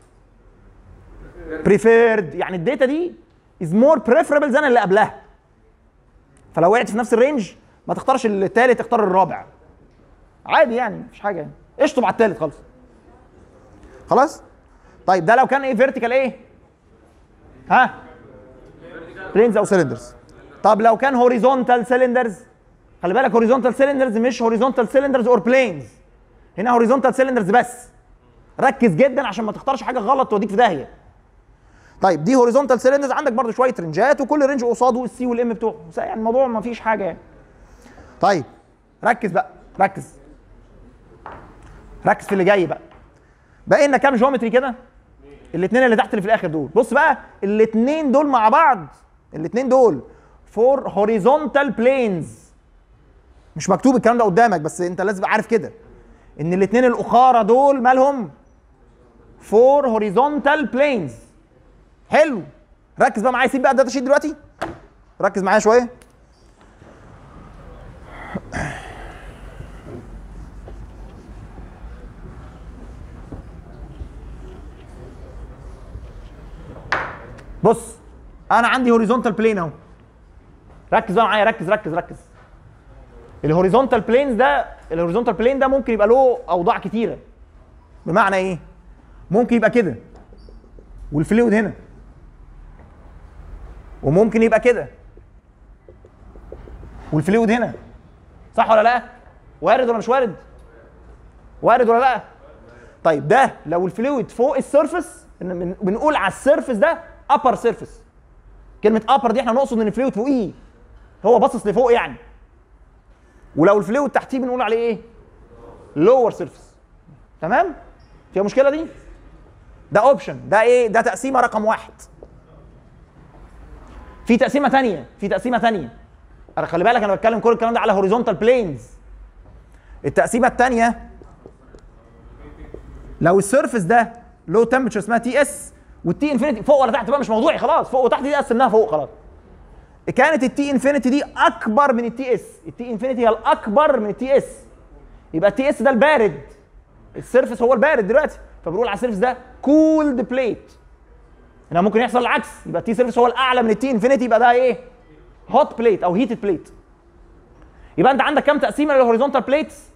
بريفيرد يعني الداتا دي از مور بريفربل ذان اللي قبلها فلو وقعت في نفس الرينج ما تختارش الثالث اختار الرابع عادي يعني مفيش حاجه يعني اشطب على الثالث خالص خلاص طيب ده لو كان ايه فيرتيكال ايه ها بلينز او سيلندرز طب لو كان هوريزونتال سيلندرز خلي بالك هوريزونتال سيلندرز مش هوريزونتال سيلندرز اور بلينز هنا هوريزونتال سيلندرز بس ركز جدا عشان ما تختارش حاجه غلط توديك في داهيه طيب دي هوريزونتال سيلندرز عندك برضو شويه رنجات وكل رينج قصاده السي والام بتوعه بس يعني الموضوع ما فيش حاجه يعني طيب ركز بقى ركز ركز في اللي جاي بقى بقى لنا كام جيومتري كده الاثنين اللي تحت اللي في الاخر دول بص بقى الاثنين دول مع بعض الاثنين دول فور هوريزونتال بلينز مش مكتوب الكلام ده قدامك بس انت لازم تبقى عارف كده ان الاثنين الاخاره دول مالهم فور هوريزونتال بلينز حلو ركز بقى معايا سيب بقى الداتا شيت دلوقتي ركز معايا شويه بص انا عندي هوريزونتال بلين اهو ركز بقى معايا ركز ركز ركز الهوريزونتال بلينز ده الهوريزونتال بلين ده ممكن يبقى له اوضاع كتيره بمعنى ايه ممكن يبقى كده والفلويد هنا وممكن يبقى كده والفلويد هنا صح ولا لا وارد ولا مش وارد وارد ولا لا طيب ده لو الفلويد فوق السيرفس إن- بن- بنقول على السيرفس ده ابر سيرفس كلمه ابر دي احنا نقصد ان الفلويد فوقيه هو باصص لفوق يعني ولو الفلويد تحتيه بنقول عليه ايه لور سيرفس تمام فيها مشكله دي ده اوبشن ده ايه ده تقسيمه رقم واحد في تقسيمه تانية في تقسيمه تانية انا خلي بالك انا بتكلم كل الكلام ده على هوريزونتال بلينز التقسيمه التانية لو السيرفس ده لو تمبرتشر اسمها تي اس والتي انفينيتي فوق ولا تحت بقى مش موضوعي خلاص فوق وتحت دي قسمناها فوق خلاص كانت التي انفينيتي دي اكبر من التي اس التي انفينيتي هي الاكبر من التي اس يبقى التي اس ده البارد السيرفس هو البارد دلوقتي فبنقول على السيرفس ده كولد بليت هنا ممكن يحصل العكس يبقى التي سيرفس هو الاعلى من التي انفينيتي يبقى ده ايه هوت بليت او هيتد بليت يبقى انت عندك كام تقسيمه للهوريزونتال بليتس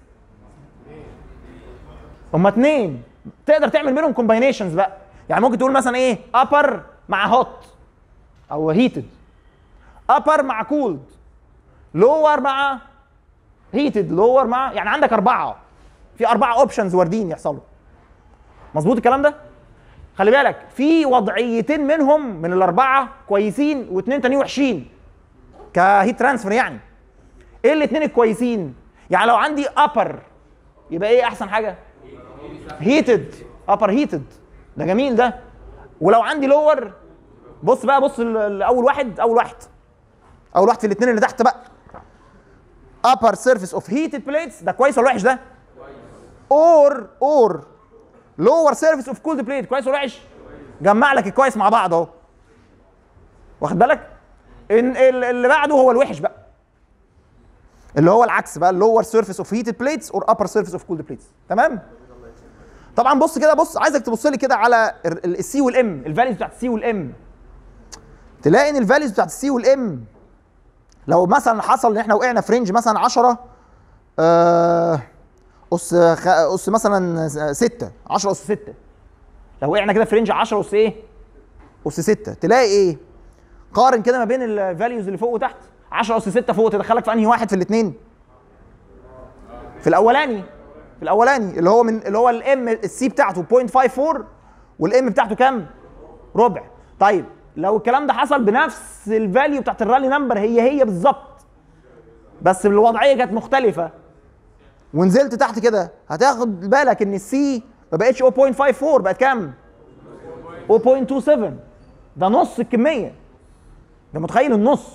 هما اتنين تقدر تعمل منهم كومباينيشنز بقى يعني ممكن تقول مثلا ايه upper مع هوت او هيتد upper مع كولد lower مع هيتد lower مع يعني عندك اربعه في اربعه اوبشنز واردين يحصلوا مظبوط الكلام ده خلي بالك في وضعيتين منهم من الاربعه كويسين واثنين تانيين وحشين كهيت ترانسفير يعني ايه الاثنين الكويسين يعني لو عندي upper يبقى ايه احسن حاجه هيتد ابر هيتد ده جميل ده ولو عندي لور بص بقى بص ال- ال- اول واحد اول واحد اول واحد في الاثنين اللي تحت بقى upper surface of heated plates ده كويس ولا وحش ده or or lower surface of cooled plate كويس ولا وحش جمع لك الكويس مع بعض اهو واخد بالك ان ال- اللي بعده هو الوحش بقى اللي هو العكس بقى اللور سيرفيس اوف هيتد بليتس اور ابر سيرفيس اوف كولد بليتس تمام طبعا بص كده بص عايزك تبص لي كده على السي والام الفاليوز بتاعت السي والام تلاقي ان الفاليوز بتاعت السي والام لو مثلا حصل ان احنا وقعنا في رينج مثلا 10 آه اس خ... اس مثلا 6 10 اس 6 لو وقعنا كده في رينج 10 اس ايه؟ اس 6 تلاقي ايه؟ قارن كده ما بين الفاليوز اللي فوق وتحت 10 اس 6 فوق تدخلك في انهي واحد في الاثنين؟ في الاولاني في الاولاني اللي هو من اللي هو الام السي بتاعته 0.54 والام بتاعته كام؟ ربع طيب لو الكلام ده حصل بنفس الفاليو بتاعت الرالي نمبر هي هي بالظبط بس الوضعيه كانت مختلفه ونزلت تحت كده هتاخد بالك ان السي ما بقتش 0.54 بقت كام؟ 0.27 ده نص الكميه ده متخيل النص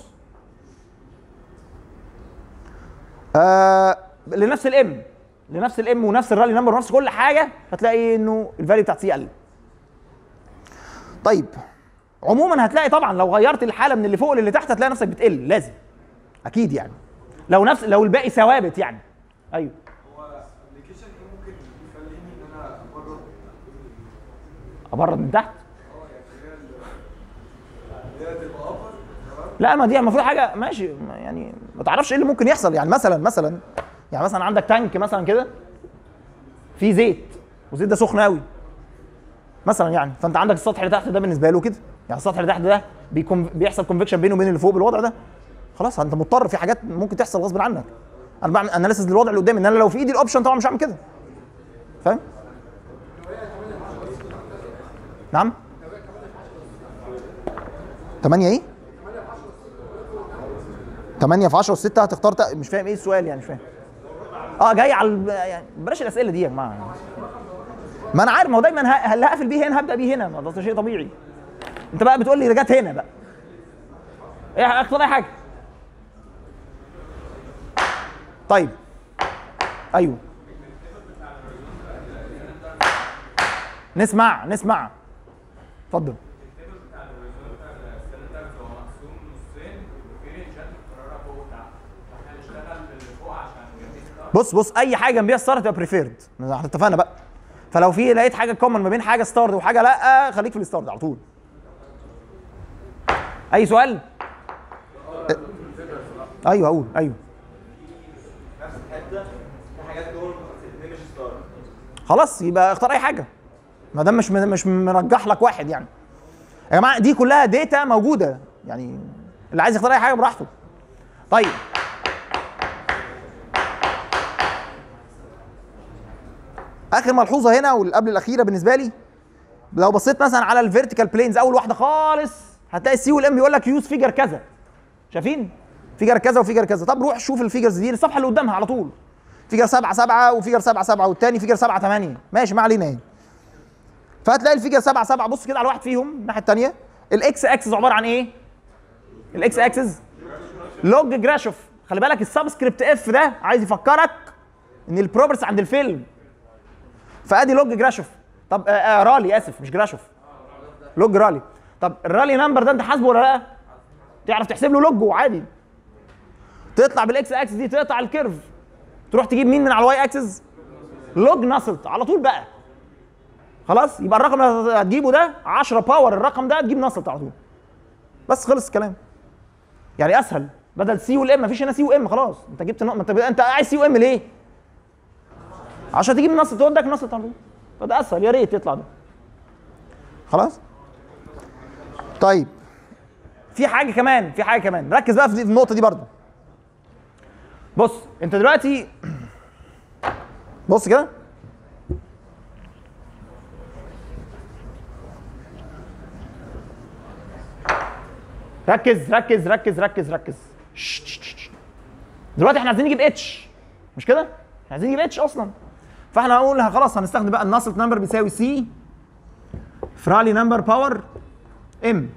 آه لنفس الام لنفس الام ونفس الرالي نمبر ونفس كل حاجه هتلاقي انه الفاليو بتاعت سي قل طيب عموما هتلاقي طبعا لو غيرت الحاله من اللي فوق للي تحت هتلاقي نفسك بتقل لازم اكيد يعني لو نفس لو الباقي ثوابت يعني ايوه هو الابلكيشن ايه ممكن يخليني ان انا ابرد ابرد من تحت هي تبقى ابر تمام لا ما دي المفروض حاجه ماشي ما- يعني ما تعرفش ايه اللي ممكن يحصل يعني مثلا مثلا يعني مثلا عندك تانك مثلا كده فيه زيت والزيت ده سخن قوي مثلا يعني فانت عندك السطح اللي تحت ده بالنسبه له كده يعني السطح اللي تحت ده بيكون بيحصل كونفكشن بينه وبين اللي فوق بالوضع ده خلاص انت مضطر في حاجات ممكن تحصل غصب عنك انا بعمل اناليسيس للوضع اللي قدامي ان انا لو في ايدي الاوبشن طبعا مش هعمل كده فاهم نعم 8 ايه 8 في 10 و6 هتختار تق... مش فاهم ايه السؤال يعني مش فاهم اه جاي على ال- يعني بلاش الاسئله دي يا جماعه ما انا عارف ما هو دايما ه- اللي هقفل بيه هنا هبدا بيه هنا ما ده شيء طبيعي انت بقى بتقول لي جت هنا بقى ايه اختار اي حاجه طيب ايوه نسمع نسمع اتفضل بص بص اي حاجه جنبيها ستار تبقى بريفيرد احنا اتفقنا بقى فلو في لقيت حاجه كومن ما بين حاجه ستارد وحاجه لا خليك في الستارد على طول اي سؤال ايوه اقول ايوه نفس الحته في حاجات جوه الاثنين مش ستار خلاص يبقى اختار اي حاجه ما دام مش مش مرجح لك واحد يعني يا جماعه دي كلها داتا موجوده يعني اللي عايز يختار اي حاجه براحته طيب اخر ملحوظه هنا واللي قبل الاخيره بالنسبه لي لو بصيت مثلا على الفيرتيكال بلينز اول واحده خالص هتلاقي السي والام بيقول لك يوز فيجر كذا شايفين فيجر كذا وفيجر كذا طب روح شوف الفيجرز دي الصفحه اللي قدامها على طول فيجر 7 7 وفيجر 7 7 والتاني فيجر 7 8 ماشي ما علينا يعني فهتلاقي الفيجر 7 7 بص كده على واحد فيهم الناحيه الثانيه الاكس اكسس عباره عن ايه؟ الاكس اكسس لوج جراشوف خلي بالك السبسكريبت اف ده عايز يفكرك ان البروبرتس عند الفيلم فادي لوج جراشوف طب آه آه رالي اسف مش جراشوف لوج رالي طب الرالي نمبر ده انت حاسبه ولا لا؟ تعرف تحسب له لوج عادي تطلع بالاكس اكسس دي تقطع الكيرف تروح تجيب مين من على الواي اكسس لوج نسلت على طول بقى خلاص يبقى الرقم اللي هتجيبه ده 10 باور الرقم ده تجيب نسلت على طول بس خلص الكلام يعني اسهل بدل سي والام مفيش هنا سي وام خلاص انت جبت نق... انت انت عايز سي وام ليه؟ عشان تجيب نسلت تودك نسلت على طول فده اسهل يا ريت يطلع ده خلاص طيب في حاجه كمان في حاجه كمان ركز بقى في النقطه دي برضو بص انت دلوقتي بص كده ركز ركز ركز ركز ركز شش، شش، شش. دلوقتي احنا عايزين نجيب اتش مش كده؟ احنا عايزين نجيب اتش اصلا فاحنا هنقول خلاص هنستخدم بقى الناسلت نمبر بيساوي سي فرالي نمبر باور ام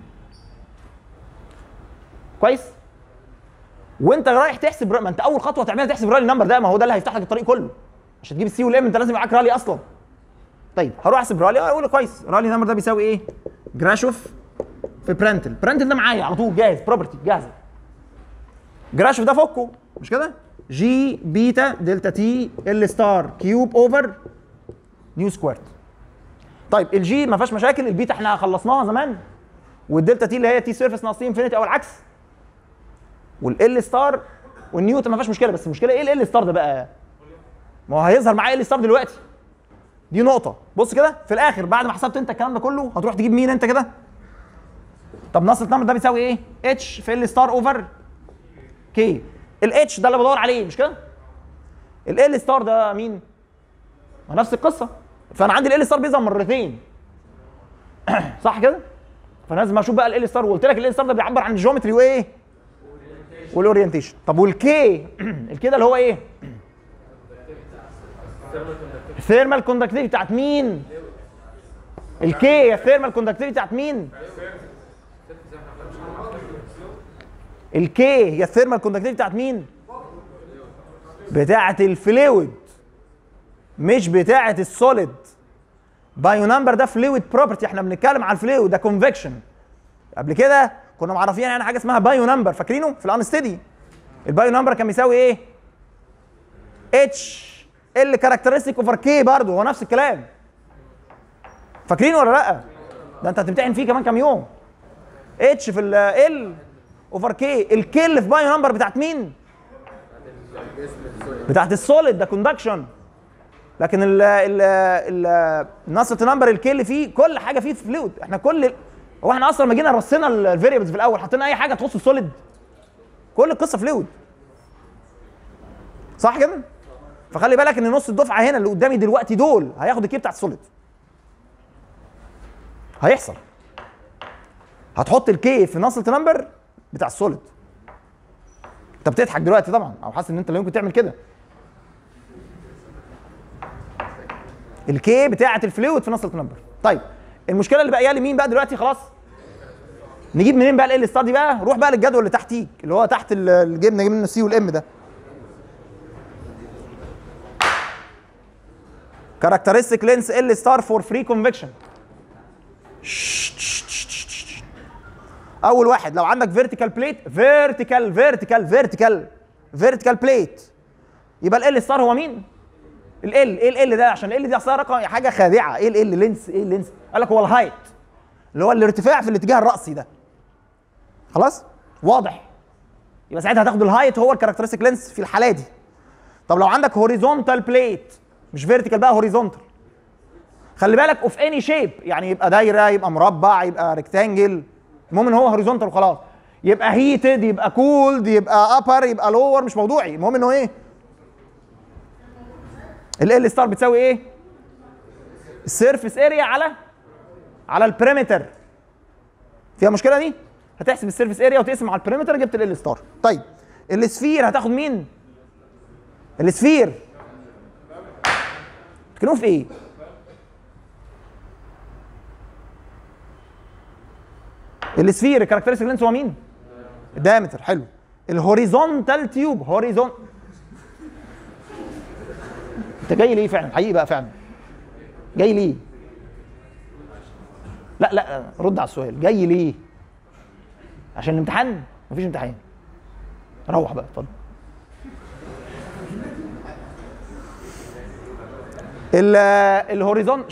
كويس؟ وانت رايح تحسب ما انت اول خطوه تعملها تحسب الرالي نمبر ده ما هو ده اللي هيفتح لك الطريق كله عشان تجيب السي والام انت لازم يبقى معاك رالي اصلا طيب هروح احسب رالي اقول كويس رالي نمبر ده بيساوي ايه جراشوف في برنتل برنتل ده معايا على طول جاهز بروبرتي جاهزه جراشوف ده فكه مش كده جي بيتا دلتا تي ال ستار كيوب اوفر نيو سكويرت طيب الجي ما فيهاش مشاكل البيتا احنا خلصناها زمان والدلتا تي اللي هي تي سيرفيس ناقص تي انفينيتي او العكس والال ستار والنيوتن ما فيهاش مشكله بس المشكله ايه ال ستار ده بقى ما هو هيظهر معايا ال ستار دلوقتي دي نقطه بص كده في الاخر بعد ما حسبت انت الكلام ده كله هتروح تجيب مين انت كده طب نص النمبر ده بيساوي ايه اتش في ال ستار اوفر كي الاتش ده اللي بدور عليه مش كده ال ستار ده مين ما نفس القصه فانا عندي ال ستار بيظهر مرتين صح كده فانا لازم اشوف بقى ال ستار وقلت لك ال ستار ده بيعبر عن الجيومتري وايه والاورينتيشن طب والكي الكي ده اللي هو ايه الثيرمال كوندكتيفيتي بتاعت مين الكي هي الثيرمال كوندكتيفيتي بتاعت مين الكي هي الثيرمال كوندكتيفيتي بتاعت مين بتاعت الفلويد مش بتاعت السوليد بايو نمبر ده فلويد بروبرتي احنا بنتكلم على الفلويد ده كونفكشن قبل كده كنا معرفين يعني حاجه اسمها بايو نمبر فاكرينه في الانستدي البايو نمبر كان بيساوي ايه اتش ال كاركترستيك اوفر كي برضه هو نفس الكلام فاكرين ولا لا ده انت هتمتحن فيه كمان كام يوم اتش في ال اوفر كي الكي اللي في بايو نمبر بتاعت مين بتاعت السوليد ده كوندكشن لكن ال ال ال النص نمبر الكي اللي فيه كل حاجه فيه فلويد احنا كل هو احنا اصلا لما جينا رصينا الفاريبلز في الاول حطينا اي حاجه تخص السوليد كل القصه فلويد صح كده فخلي بالك ان نص الدفعه هنا اللي قدامي دلوقتي دول هياخد الكي بتاع السوليد هيحصل هتحط الكي في نص نمبر بتاع السوليد انت بتضحك دلوقتي طبعا او حاسس ان انت اللي ممكن تعمل كده الكي بتاعه الفلويد في نص نمبر طيب المشكله اللي باقيه لي مين بقى دلوقتي خلاص نجيب منين بقى ال ستادي بقى روح بقى للجدول اللي تحتيك اللي هو تحت ال- اللي جبنا جبنا السي والام ده كاركترستيك لينس ال ستار فور فري كونفكشن اول واحد لو عندك فيرتيكال بليت فيرتيكال فيرتيكال فيرتيكال فيرتيكال بليت يبقى ال ستار هو مين ال ال ايه ال ده عشان ال دي اصلا رقم حاجه خادعه ايه ال لينس ايه اللينس قال لك هو الهايت اللي هو الارتفاع في الاتجاه الرأسي ده خلاص واضح يبقى ساعتها هتاخد الهايت هو الكاركترستيك لينس في الحاله دي طب لو عندك هوريزونتال بليت مش فيرتيكال بقى هوريزونتال خلي بالك اوف اني شيب يعني يبقى دايره يبقى مربع يبقى ريكتانجل المهم ان هو هوريزونتال وخلاص يبقى هيتد يبقى كولد يبقى ابر يبقى لور مش موضوعي المهم انه ايه ال ال ستار بتساوي ايه السيرفيس اريا على على البريمتر فيها مشكله دي هتحسب السيرفيس اريا وتقسم على البريمتر جبت ال ستار طيب السفير هتاخد مين السفير بتتكلموا في ايه السفير الكاركترستيك لينس هو مين الدايمتر حلو الهوريزونتال تيوب هوريزون انت جاي ليه فعلا حقيقي بقى فعلا جاي ليه لا لا رد على السؤال جاي ليه عشان الامتحان مفيش امتحان روح بقى اتفضل ال الهوريزون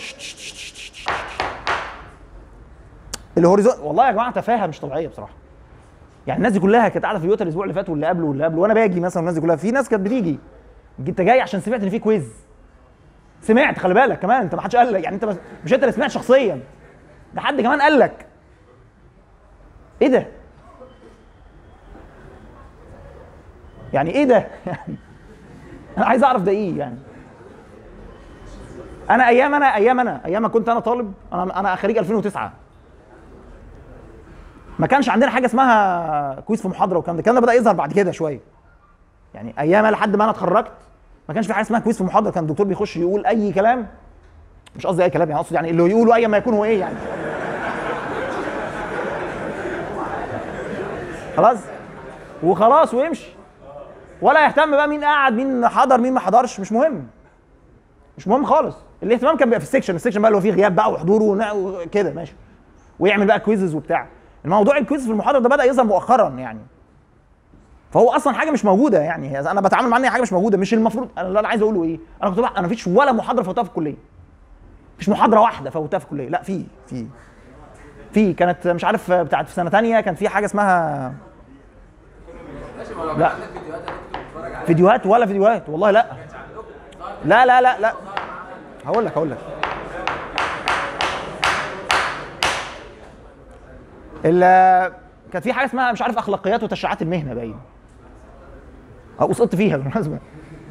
الهوريزون والله يا جماعه تفاهه مش طبيعيه بصراحه يعني الناس دي كلها كانت قاعده في يوتا الاسبوع اللي فات واللي قبله واللي قبله وانا باجي مثلا الناس دي كلها في ناس كانت بتيجي انت جاي عشان سمعت ان في كويز سمعت خلي بالك كمان انت ما حدش قال لك يعني انت بس مش انت اللي سمعت شخصيا ده حد كمان قال لك ايه ده يعني ايه ده يعني انا عايز اعرف ده ايه يعني انا ايام انا ايام انا ايام ما كنت انا طالب انا انا خريج 2009 ما كانش عندنا حاجه اسمها كويز في محاضره والكلام ده الكلام ده بدا يظهر بعد كده شويه يعني ايام لحد ما انا اتخرجت ما كانش في حاجه اسمها كويز في محاضره كان الدكتور بيخش يقول اي كلام مش قصدي اي كلام يعني اقصد يعني اللي يقوله ايا ما يكون هو ايه يعني خلاص وخلاص ويمشي ولا يهتم بقى مين قعد مين حضر مين ما حضرش مش مهم مش مهم خالص الاهتمام كان بيبقى في السكشن السكشن بقى اللي هو فيه غياب بقى وحضور ون- وكده ماشي ويعمل بقى كويزز وبتاع الموضوع الكويز في المحاضره ده بدا يظهر مؤخرا يعني فهو اصلا حاجه مش موجوده يعني انا بتعامل معاه ان هي حاجه مش موجوده مش المفروض انا اللي انا عايز اقوله ايه انا كنت بقى انا مفيش ولا محاضره فوتها في الكليه مفيش محاضره واحده فوتها في الكليه لا في في في كانت مش عارف بتاعت في سنه تانية كان في حاجه اسمها ماشي ما لو لا. كان عندك فيديوهات انا كنت بتفرج عليها فيديوهات ولا فيديوهات والله لا لا لا لا لا هقول لك هقول لك ال- كانت في حاجه اسمها مش عارف اخلاقيات وتشريعات المهنه باين او سقطت فيها بالمناسبه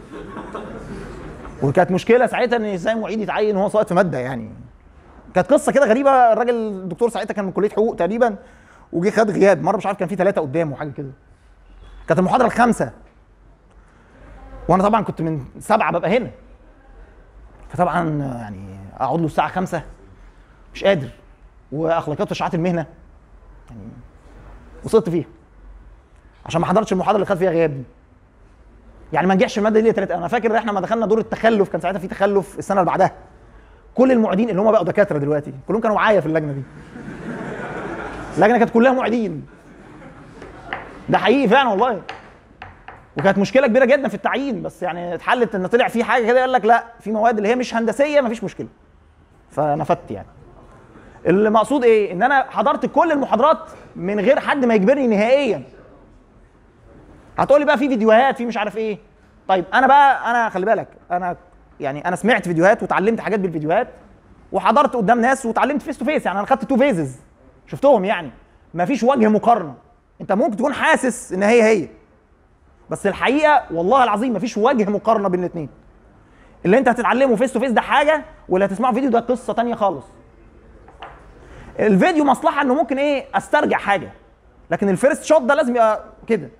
وكانت مشكله ساعتها ان ازاي معيد يتعين وهو ساقط في ماده يعني كانت قصه كده غريبه الراجل الدكتور ساعتها كان من كليه حقوق تقريبا وجه خد غياب مره مش عارف كان في ثلاثه قدامه حاجه كده كانت المحاضره الخامسه وانا طبعا كنت من سبعه ببقى هنا فطبعا يعني اقعد له الساعه خمسة مش قادر واخلاقيات وتشريعات المهنه يعني وصلت فيها عشان ما حضرتش المحاضره اللي خد فيها غياب دي يعني ما نجحش الماده دي ثلاثه انا فاكر احنا ما دخلنا دور التخلف كان ساعتها في تخلف السنه اللي بعدها كل المعيدين اللي هم بقوا دكاتره دلوقتي كلهم كانوا معايا في اللجنه دي اللجنه كانت كلها معيدين ده حقيقي فعلا والله وكانت مشكله كبيره جدا في التعيين بس يعني اتحلت ان طلع في حاجه كده قال لك لا في مواد اللي هي مش هندسيه مفيش مشكله فنفدت يعني اللي مقصود ايه ان انا حضرت كل المحاضرات من غير حد ما يجبرني نهائيا هتقولي بقى في فيديوهات في مش عارف ايه طيب انا بقى انا خلي بالك انا يعني انا سمعت فيديوهات وتعلمت حاجات بالفيديوهات وحضرت قدام ناس وتعلمت فيس تو فيس يعني انا خدت تو فيزز شفتهم يعني مفيش وجه مقارنه انت ممكن تكون حاسس ان هي هي بس الحقيقه والله العظيم مفيش وجه مقارنه بين الاثنين اللي انت هتتعلمه فيس تو فيس ده حاجه واللي هتسمعه فيديو ده قصه تانية خالص الفيديو مصلحه انه ممكن ايه استرجع حاجه لكن الفيرست شوت ده لازم يبقى كده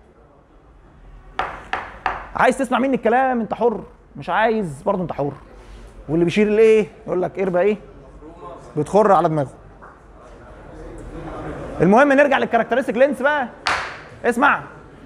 عايز تسمع مني الكلام انت حر مش عايز برضه انت حر واللي بيشير الايه يقول لك اربع ايه بتخر على دماغه المهم نرجع للكاركترستيك لينس بقى اسمع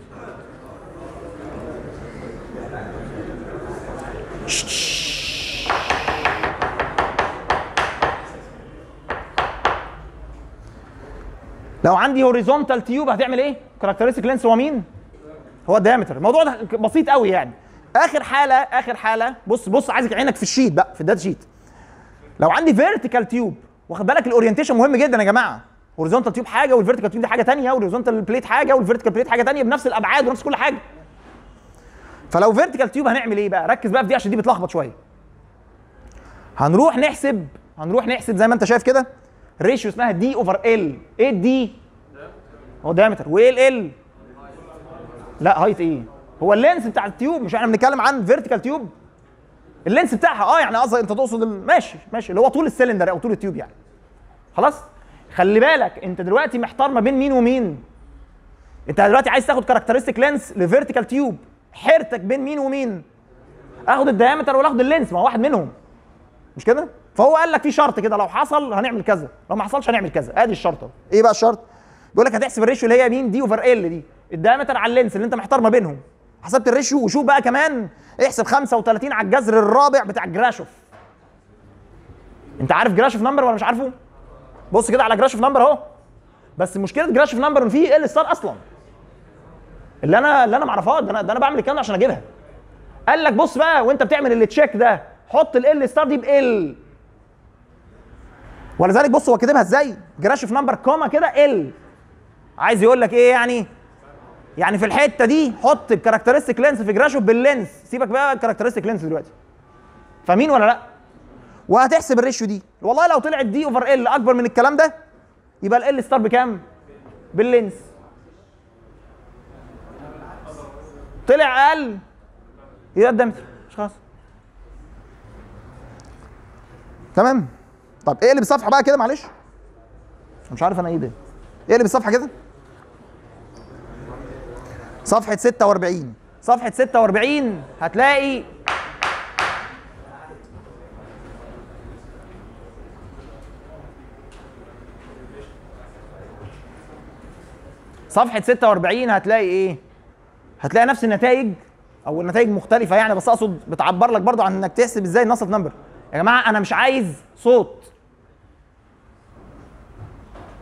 لو عندي هوريزونتال تيوب هتعمل ايه؟ كاركترستيك لينس هو مين؟ هو الدايمتر الموضوع ده بسيط قوي يعني اخر حاله اخر حاله بص بص عايزك عينك في الشيت بقى في الداتا شيت لو عندي فيرتيكال تيوب واخد بالك الاورينتيشن مهم جدا يا جماعه هوريزونتال تيوب حاجه والفيرتيكال تيوب دي حاجه ثانيه والهوريزونتال بليت حاجه والفيرتيكال بليت حاجه ثانيه بنفس الابعاد ونفس كل حاجه فلو فيرتيكال تيوب هنعمل ايه بقى ركز بقى في دي عشان دي بتلخبط شويه هنروح نحسب هنروح نحسب زي ما انت شايف كده ريشيو اسمها دي اوفر ال ايه الدي هو دايمتر وايه ال لا هايت ايه هو اللينس بتاع التيوب مش احنا بنتكلم عن فيرتيكال تيوب اللينس بتاعها اه يعني قصدي انت تقصد ال- ماشي ماشي اللي هو طول السلندر او طول التيوب يعني خلاص خلي بالك انت دلوقتي محتار ما بين مين ومين انت دلوقتي عايز تاخد كاركترستيك لينس لفيرتيكال تيوب حيرتك بين مين ومين اخد الدايمتر ولا اخد اللينس ما هو واحد منهم مش كده فهو قال لك في شرط كده لو حصل هنعمل كذا لو ما حصلش هنعمل كذا ادي الشرطه ايه بقى الشرط بيقول لك هتحسب الريشيو اللي هي مين دي اوفر ال دي الدايمتر على اللينس اللي انت محتار ما بينهم حسبت الريشيو وشوف بقى كمان احسب 35 على الجذر الرابع بتاع جراشوف انت عارف جراشوف نمبر ولا مش عارفه بص كده على جراشوف نمبر اهو بس مشكله جراشوف نمبر ان فيه ال ستار اصلا اللي انا اللي انا معرفهاش ده انا ده انا بعمل الكلام ده عشان اجيبها قال لك بص بقى وانت بتعمل اللي تشيك ده حط ال ستار دي بال ولذلك بص هو كاتبها ازاي جراشوف نمبر كوما كده ال عايز يقول لك ايه يعني يعني في الحته دي حط الكاركترستيك لينس في جراشوف باللينس سيبك بقى الكاركترستيك لينس دلوقتي فاهمين ولا لا وهتحسب الريشيو دي والله لو طلعت دي اوفر ال اكبر من الكلام ده يبقى ال ستار بكام باللينس طلع اقل يبقى الدمتر مش خلاص تمام طب ايه اللي بالصفحه بقى كده معلش أنا مش عارف انا ايه ده ايه اللي بالصفحه كده صفحه 46 صفحه 46 هتلاقي صفحه 46 هتلاقي ايه هتلاقي نفس النتائج او النتائج مختلفه يعني بس اقصد بتعبر لك برضو عن انك تحسب ازاي النصف نمبر يا جماعه انا مش عايز صوت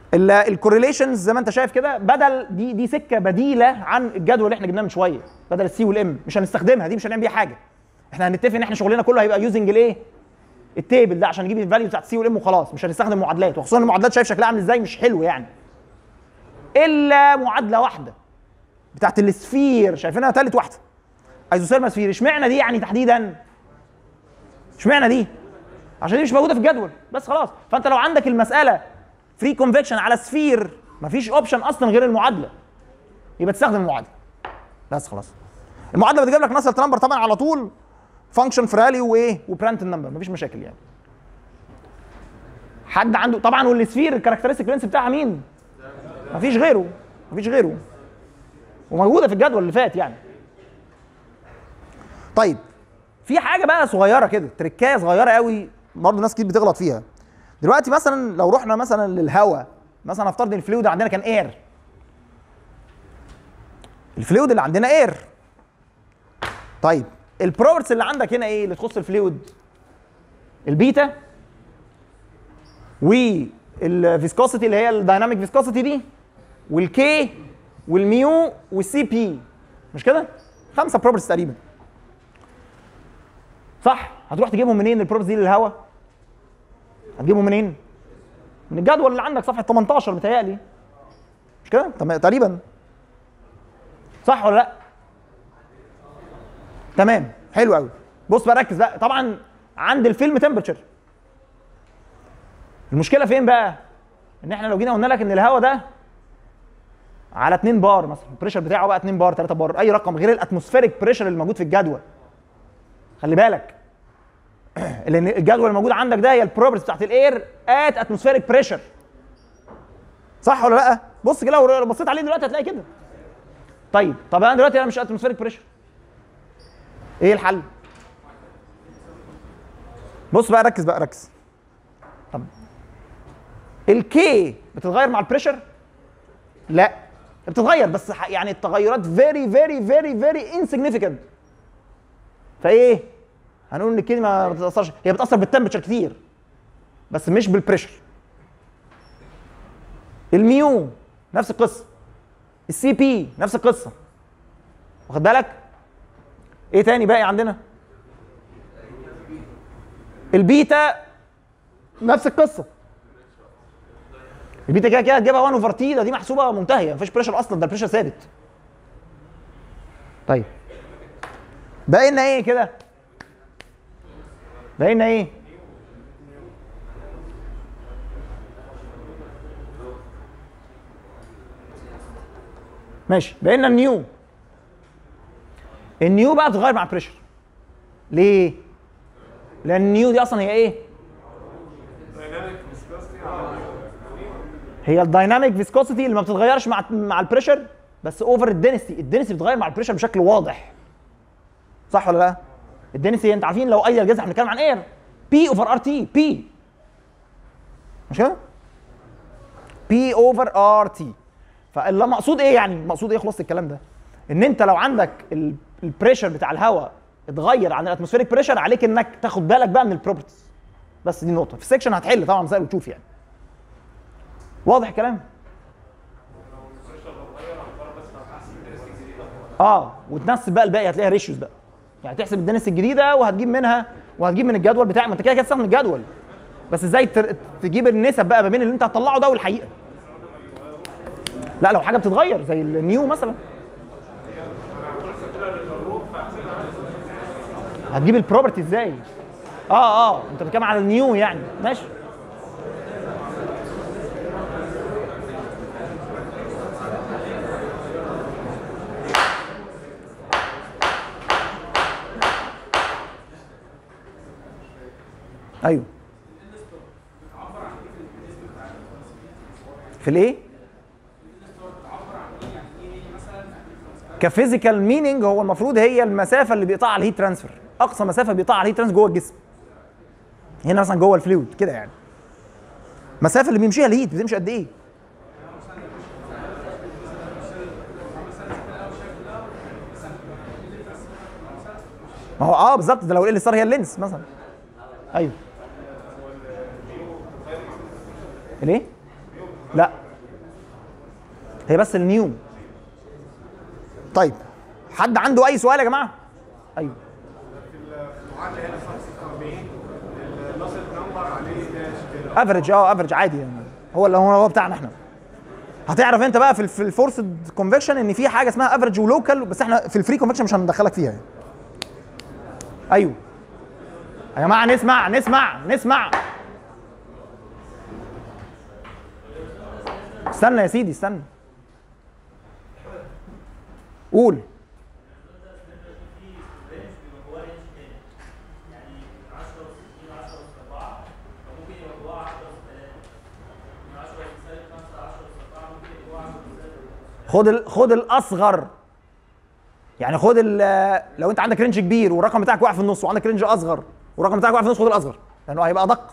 الكوريليشنز زي ما انت شايف كده بدل دي دي سكه بديله عن الجدول اللي احنا جبناه من شويه بدل السي والام مش هنستخدمها دي مش هنعمل بيها حاجه احنا هنتفق ان احنا شغلنا كله هيبقى يوزنج الايه التيبل ده عشان نجيب الفاليو بتاعت السي والام وخلاص مش هنستخدم معادلات وخصوصا المعادلات شايف شكلها عامل ازاي مش حلو يعني الا معادله واحده بتاعت السفير شايفينها ثالث واحده ايزوثيرمال سفير اشمعنى دي يعني تحديدا اشمعنى دي عشان دي مش موجوده في الجدول بس خلاص فانت لو عندك المساله فري كونفكشن على سفير مفيش اوبشن اصلا غير المعادله يبقى تستخدم المعادله بس خلاص المعادله بتجيب لك نسلت نمبر طبعا على طول فانكشن فرالي وايه وبرانت نمبر مفيش مشاكل يعني حد عنده طبعا والسفير الكاركترستيك لينس بتاعها مين مفيش غيره مفيش غيره وموجوده في الجدول اللي فات يعني طيب في حاجه بقى صغيره كده تركايه صغيره قوي برضه ناس كتير بتغلط فيها دلوقتي مثلا لو رحنا مثلا للهواء مثلا افترض ان الفلويد عندنا كان اير الفلويد اللي عندنا اير طيب البروبرتس اللي عندك هنا ايه اللي تخص الفلويد البيتا والفيسكوسيتي اللي هي الدايناميك فيسكوسيتي دي والكي والميو والسي بي مش كده خمسه بروبرتس تقريبا صح هتروح تجيبهم منين البروبرتس دي للهواء هتجيبهم منين من الجدول اللي عندك صفحه 18 متهيألي مش كده تم- تقريبا صح ولا لا تمام حلو قوي بص بقى ركز بقى طبعا عند الفيلم تمبرتشر المشكله فين بقى ان احنا لو جينا قلنا لك ان الهواء ده على 2 بار مثلا البريشر بتاعه بقى 2 بار 3 بار اي رقم غير الاتموسفيريك بريشر اللي موجود في الجدول خلي بالك لان الجدول الموجود عندك ده هي البروبرتيز بتاعت الاير ات اتموسفيريك بريشر صح ولا لا بص كده لو بصيت عليه دلوقتي هتلاقي كده طيب طب انا دلوقتي انا مش اتموسفيريك بريشر ايه الحل بص بقى ركز بقى ركز طب الكي بتتغير مع البريشر لا بتتغير بس ح- يعني التغيرات فيري فيري فيري فيري انسيجنيفيكانت فايه هنقول ان الكي ما بتتاثرش هي بتاثر بالتمبرتشر كتير بس مش بالبريشر الميو نفس القصه السي بي نفس القصه واخد بالك ايه تاني باقي عندنا البيتا نفس القصه البيتا كده كده هتجيبها 1 اوفر تي ده دي محسوبه منتهيه مفيش بريشر اصلا ده البريشر ثابت طيب باقي لنا ايه كده باقي لنا ايه ماشي باقي لنا النيو النيو بقى بتتغير مع البريشر ليه لان النيو دي اصلا هي ايه هي الدايناميك فيسكوسيتي اللي ما بتتغيرش مع مع البريشر بس اوفر الدنسيتي الدنسيتي بتتغير مع البريشر بشكل واضح صح ولا لا الدنسيتي انت عارفين لو اي الجزء احنا بنتكلم عن اير بي اوفر ار تي بي مش كده بي اوفر ار تي فاللي مقصود ايه يعني مقصود ايه خلاص الكلام ده ان انت لو عندك ال- البريشر بتاع الهواء اتغير عن الاتموسفيريك بريشر عليك انك تاخد بالك بقى من البروبرتيز بس دي نقطه في السكشن هتحل طبعا مسائل وتشوف يعني واضح الكلام اه وتنسب بقى الباقي هتلاقيها ريشيوز بقى يعني تحسب الدنس الجديده وهتجيب منها وهتجيب من الجدول بتاعك ما انت كده كده تستخدم الجدول بس ازاي تر- تجيب النسب بقى ما بين اللي انت هتطلعه ده والحقيقه لا لو حاجه بتتغير زي النيو مثلا هتجيب البروبرتي ازاي اه اه انت بتتكلم على النيو يعني ماشي ايوه في الايه كفيزيكال مينينج هو المفروض هي المسافه اللي بيقطعها الهيت ترانسفير اقصى مسافه بيقطعها الهيت ترانسفير جوه الجسم هنا مثلا جوه الفلويد كده يعني المسافه اللي بيمشيها الهيت بتمشي قد ايه ما هو اه بالظبط ده لو ال ستار هي اللينس مثلا ايوه الايه لا هي بس النيو طيب حد عنده اي سؤال يا جماعه ايوه المعادله هنا صف 46 الناصر نمبر عليه داش كده افريج اه افريج عادي يعني هو اللي هو هو بتاعنا احنا هتعرف انت بقى في ال- في الفورسد كونفكشن ان في حاجه اسمها افريج ولوكال بس احنا في الفري كونفكشن مش هندخلك فيها يعني. ايوه يا جماعه نسمع نسمع نسمع استنى يا سيدي استنى قول خد ال... خد الاصغر يعني خد ال... لو انت عندك رينج كبير والرقم بتاعك واقع في النص وعندك رينج اصغر والرقم بتاعك واقع في النص خد الاصغر لانه هيبقى ادق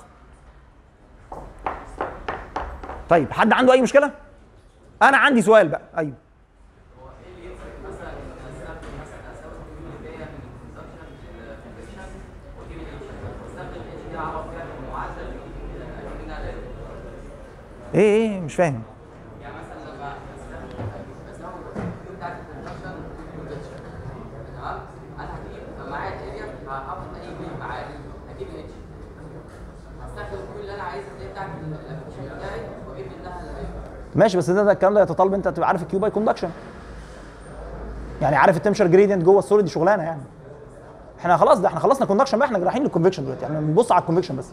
طيب حد عنده اي مشكله انا عندي سؤال بقى ايوه هو ايه اللي يفرق مثلا ان استخدم مثلا اساوي الكيو اللي جايه من الكونسبشن للكونفكشن واجيب الاتش استخدم الاتش دي اعرف فيها من المعادله اللي بتيجي كده اجيب منها الاتش ايه ايه مش فاهم يعني مثلا لما استخدم اساوي الكيو بتاعت الكونفكشن والاتش تمام انا هجيب معايا الاريا هحط اي بيت معايا هجيب الاتش هستخدم الكيو اللي انا عايزها اللي هي بتاعت الابلكيشن بتاعي واجيب منها الاتش ماشي بس ده, ده الكلام ده يتطلب انت تبقى عارف الكيو باي كوندكشن يعني عارف التمشر جريدينت جوه السوليد دي شغلانه يعني احنا خلاص ده احنا خلصنا كوندكشن بقى احنا رايحين للكونفكشن دلوقتي يعني بنبص على الكونفكشن بس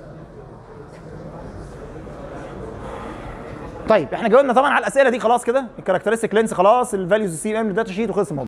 طيب احنا جاوبنا طبعا على الاسئله دي خلاص كده الكاركترستيك لينس خلاص الفاليوز سي ام الداتا شيت وخلص الموضوع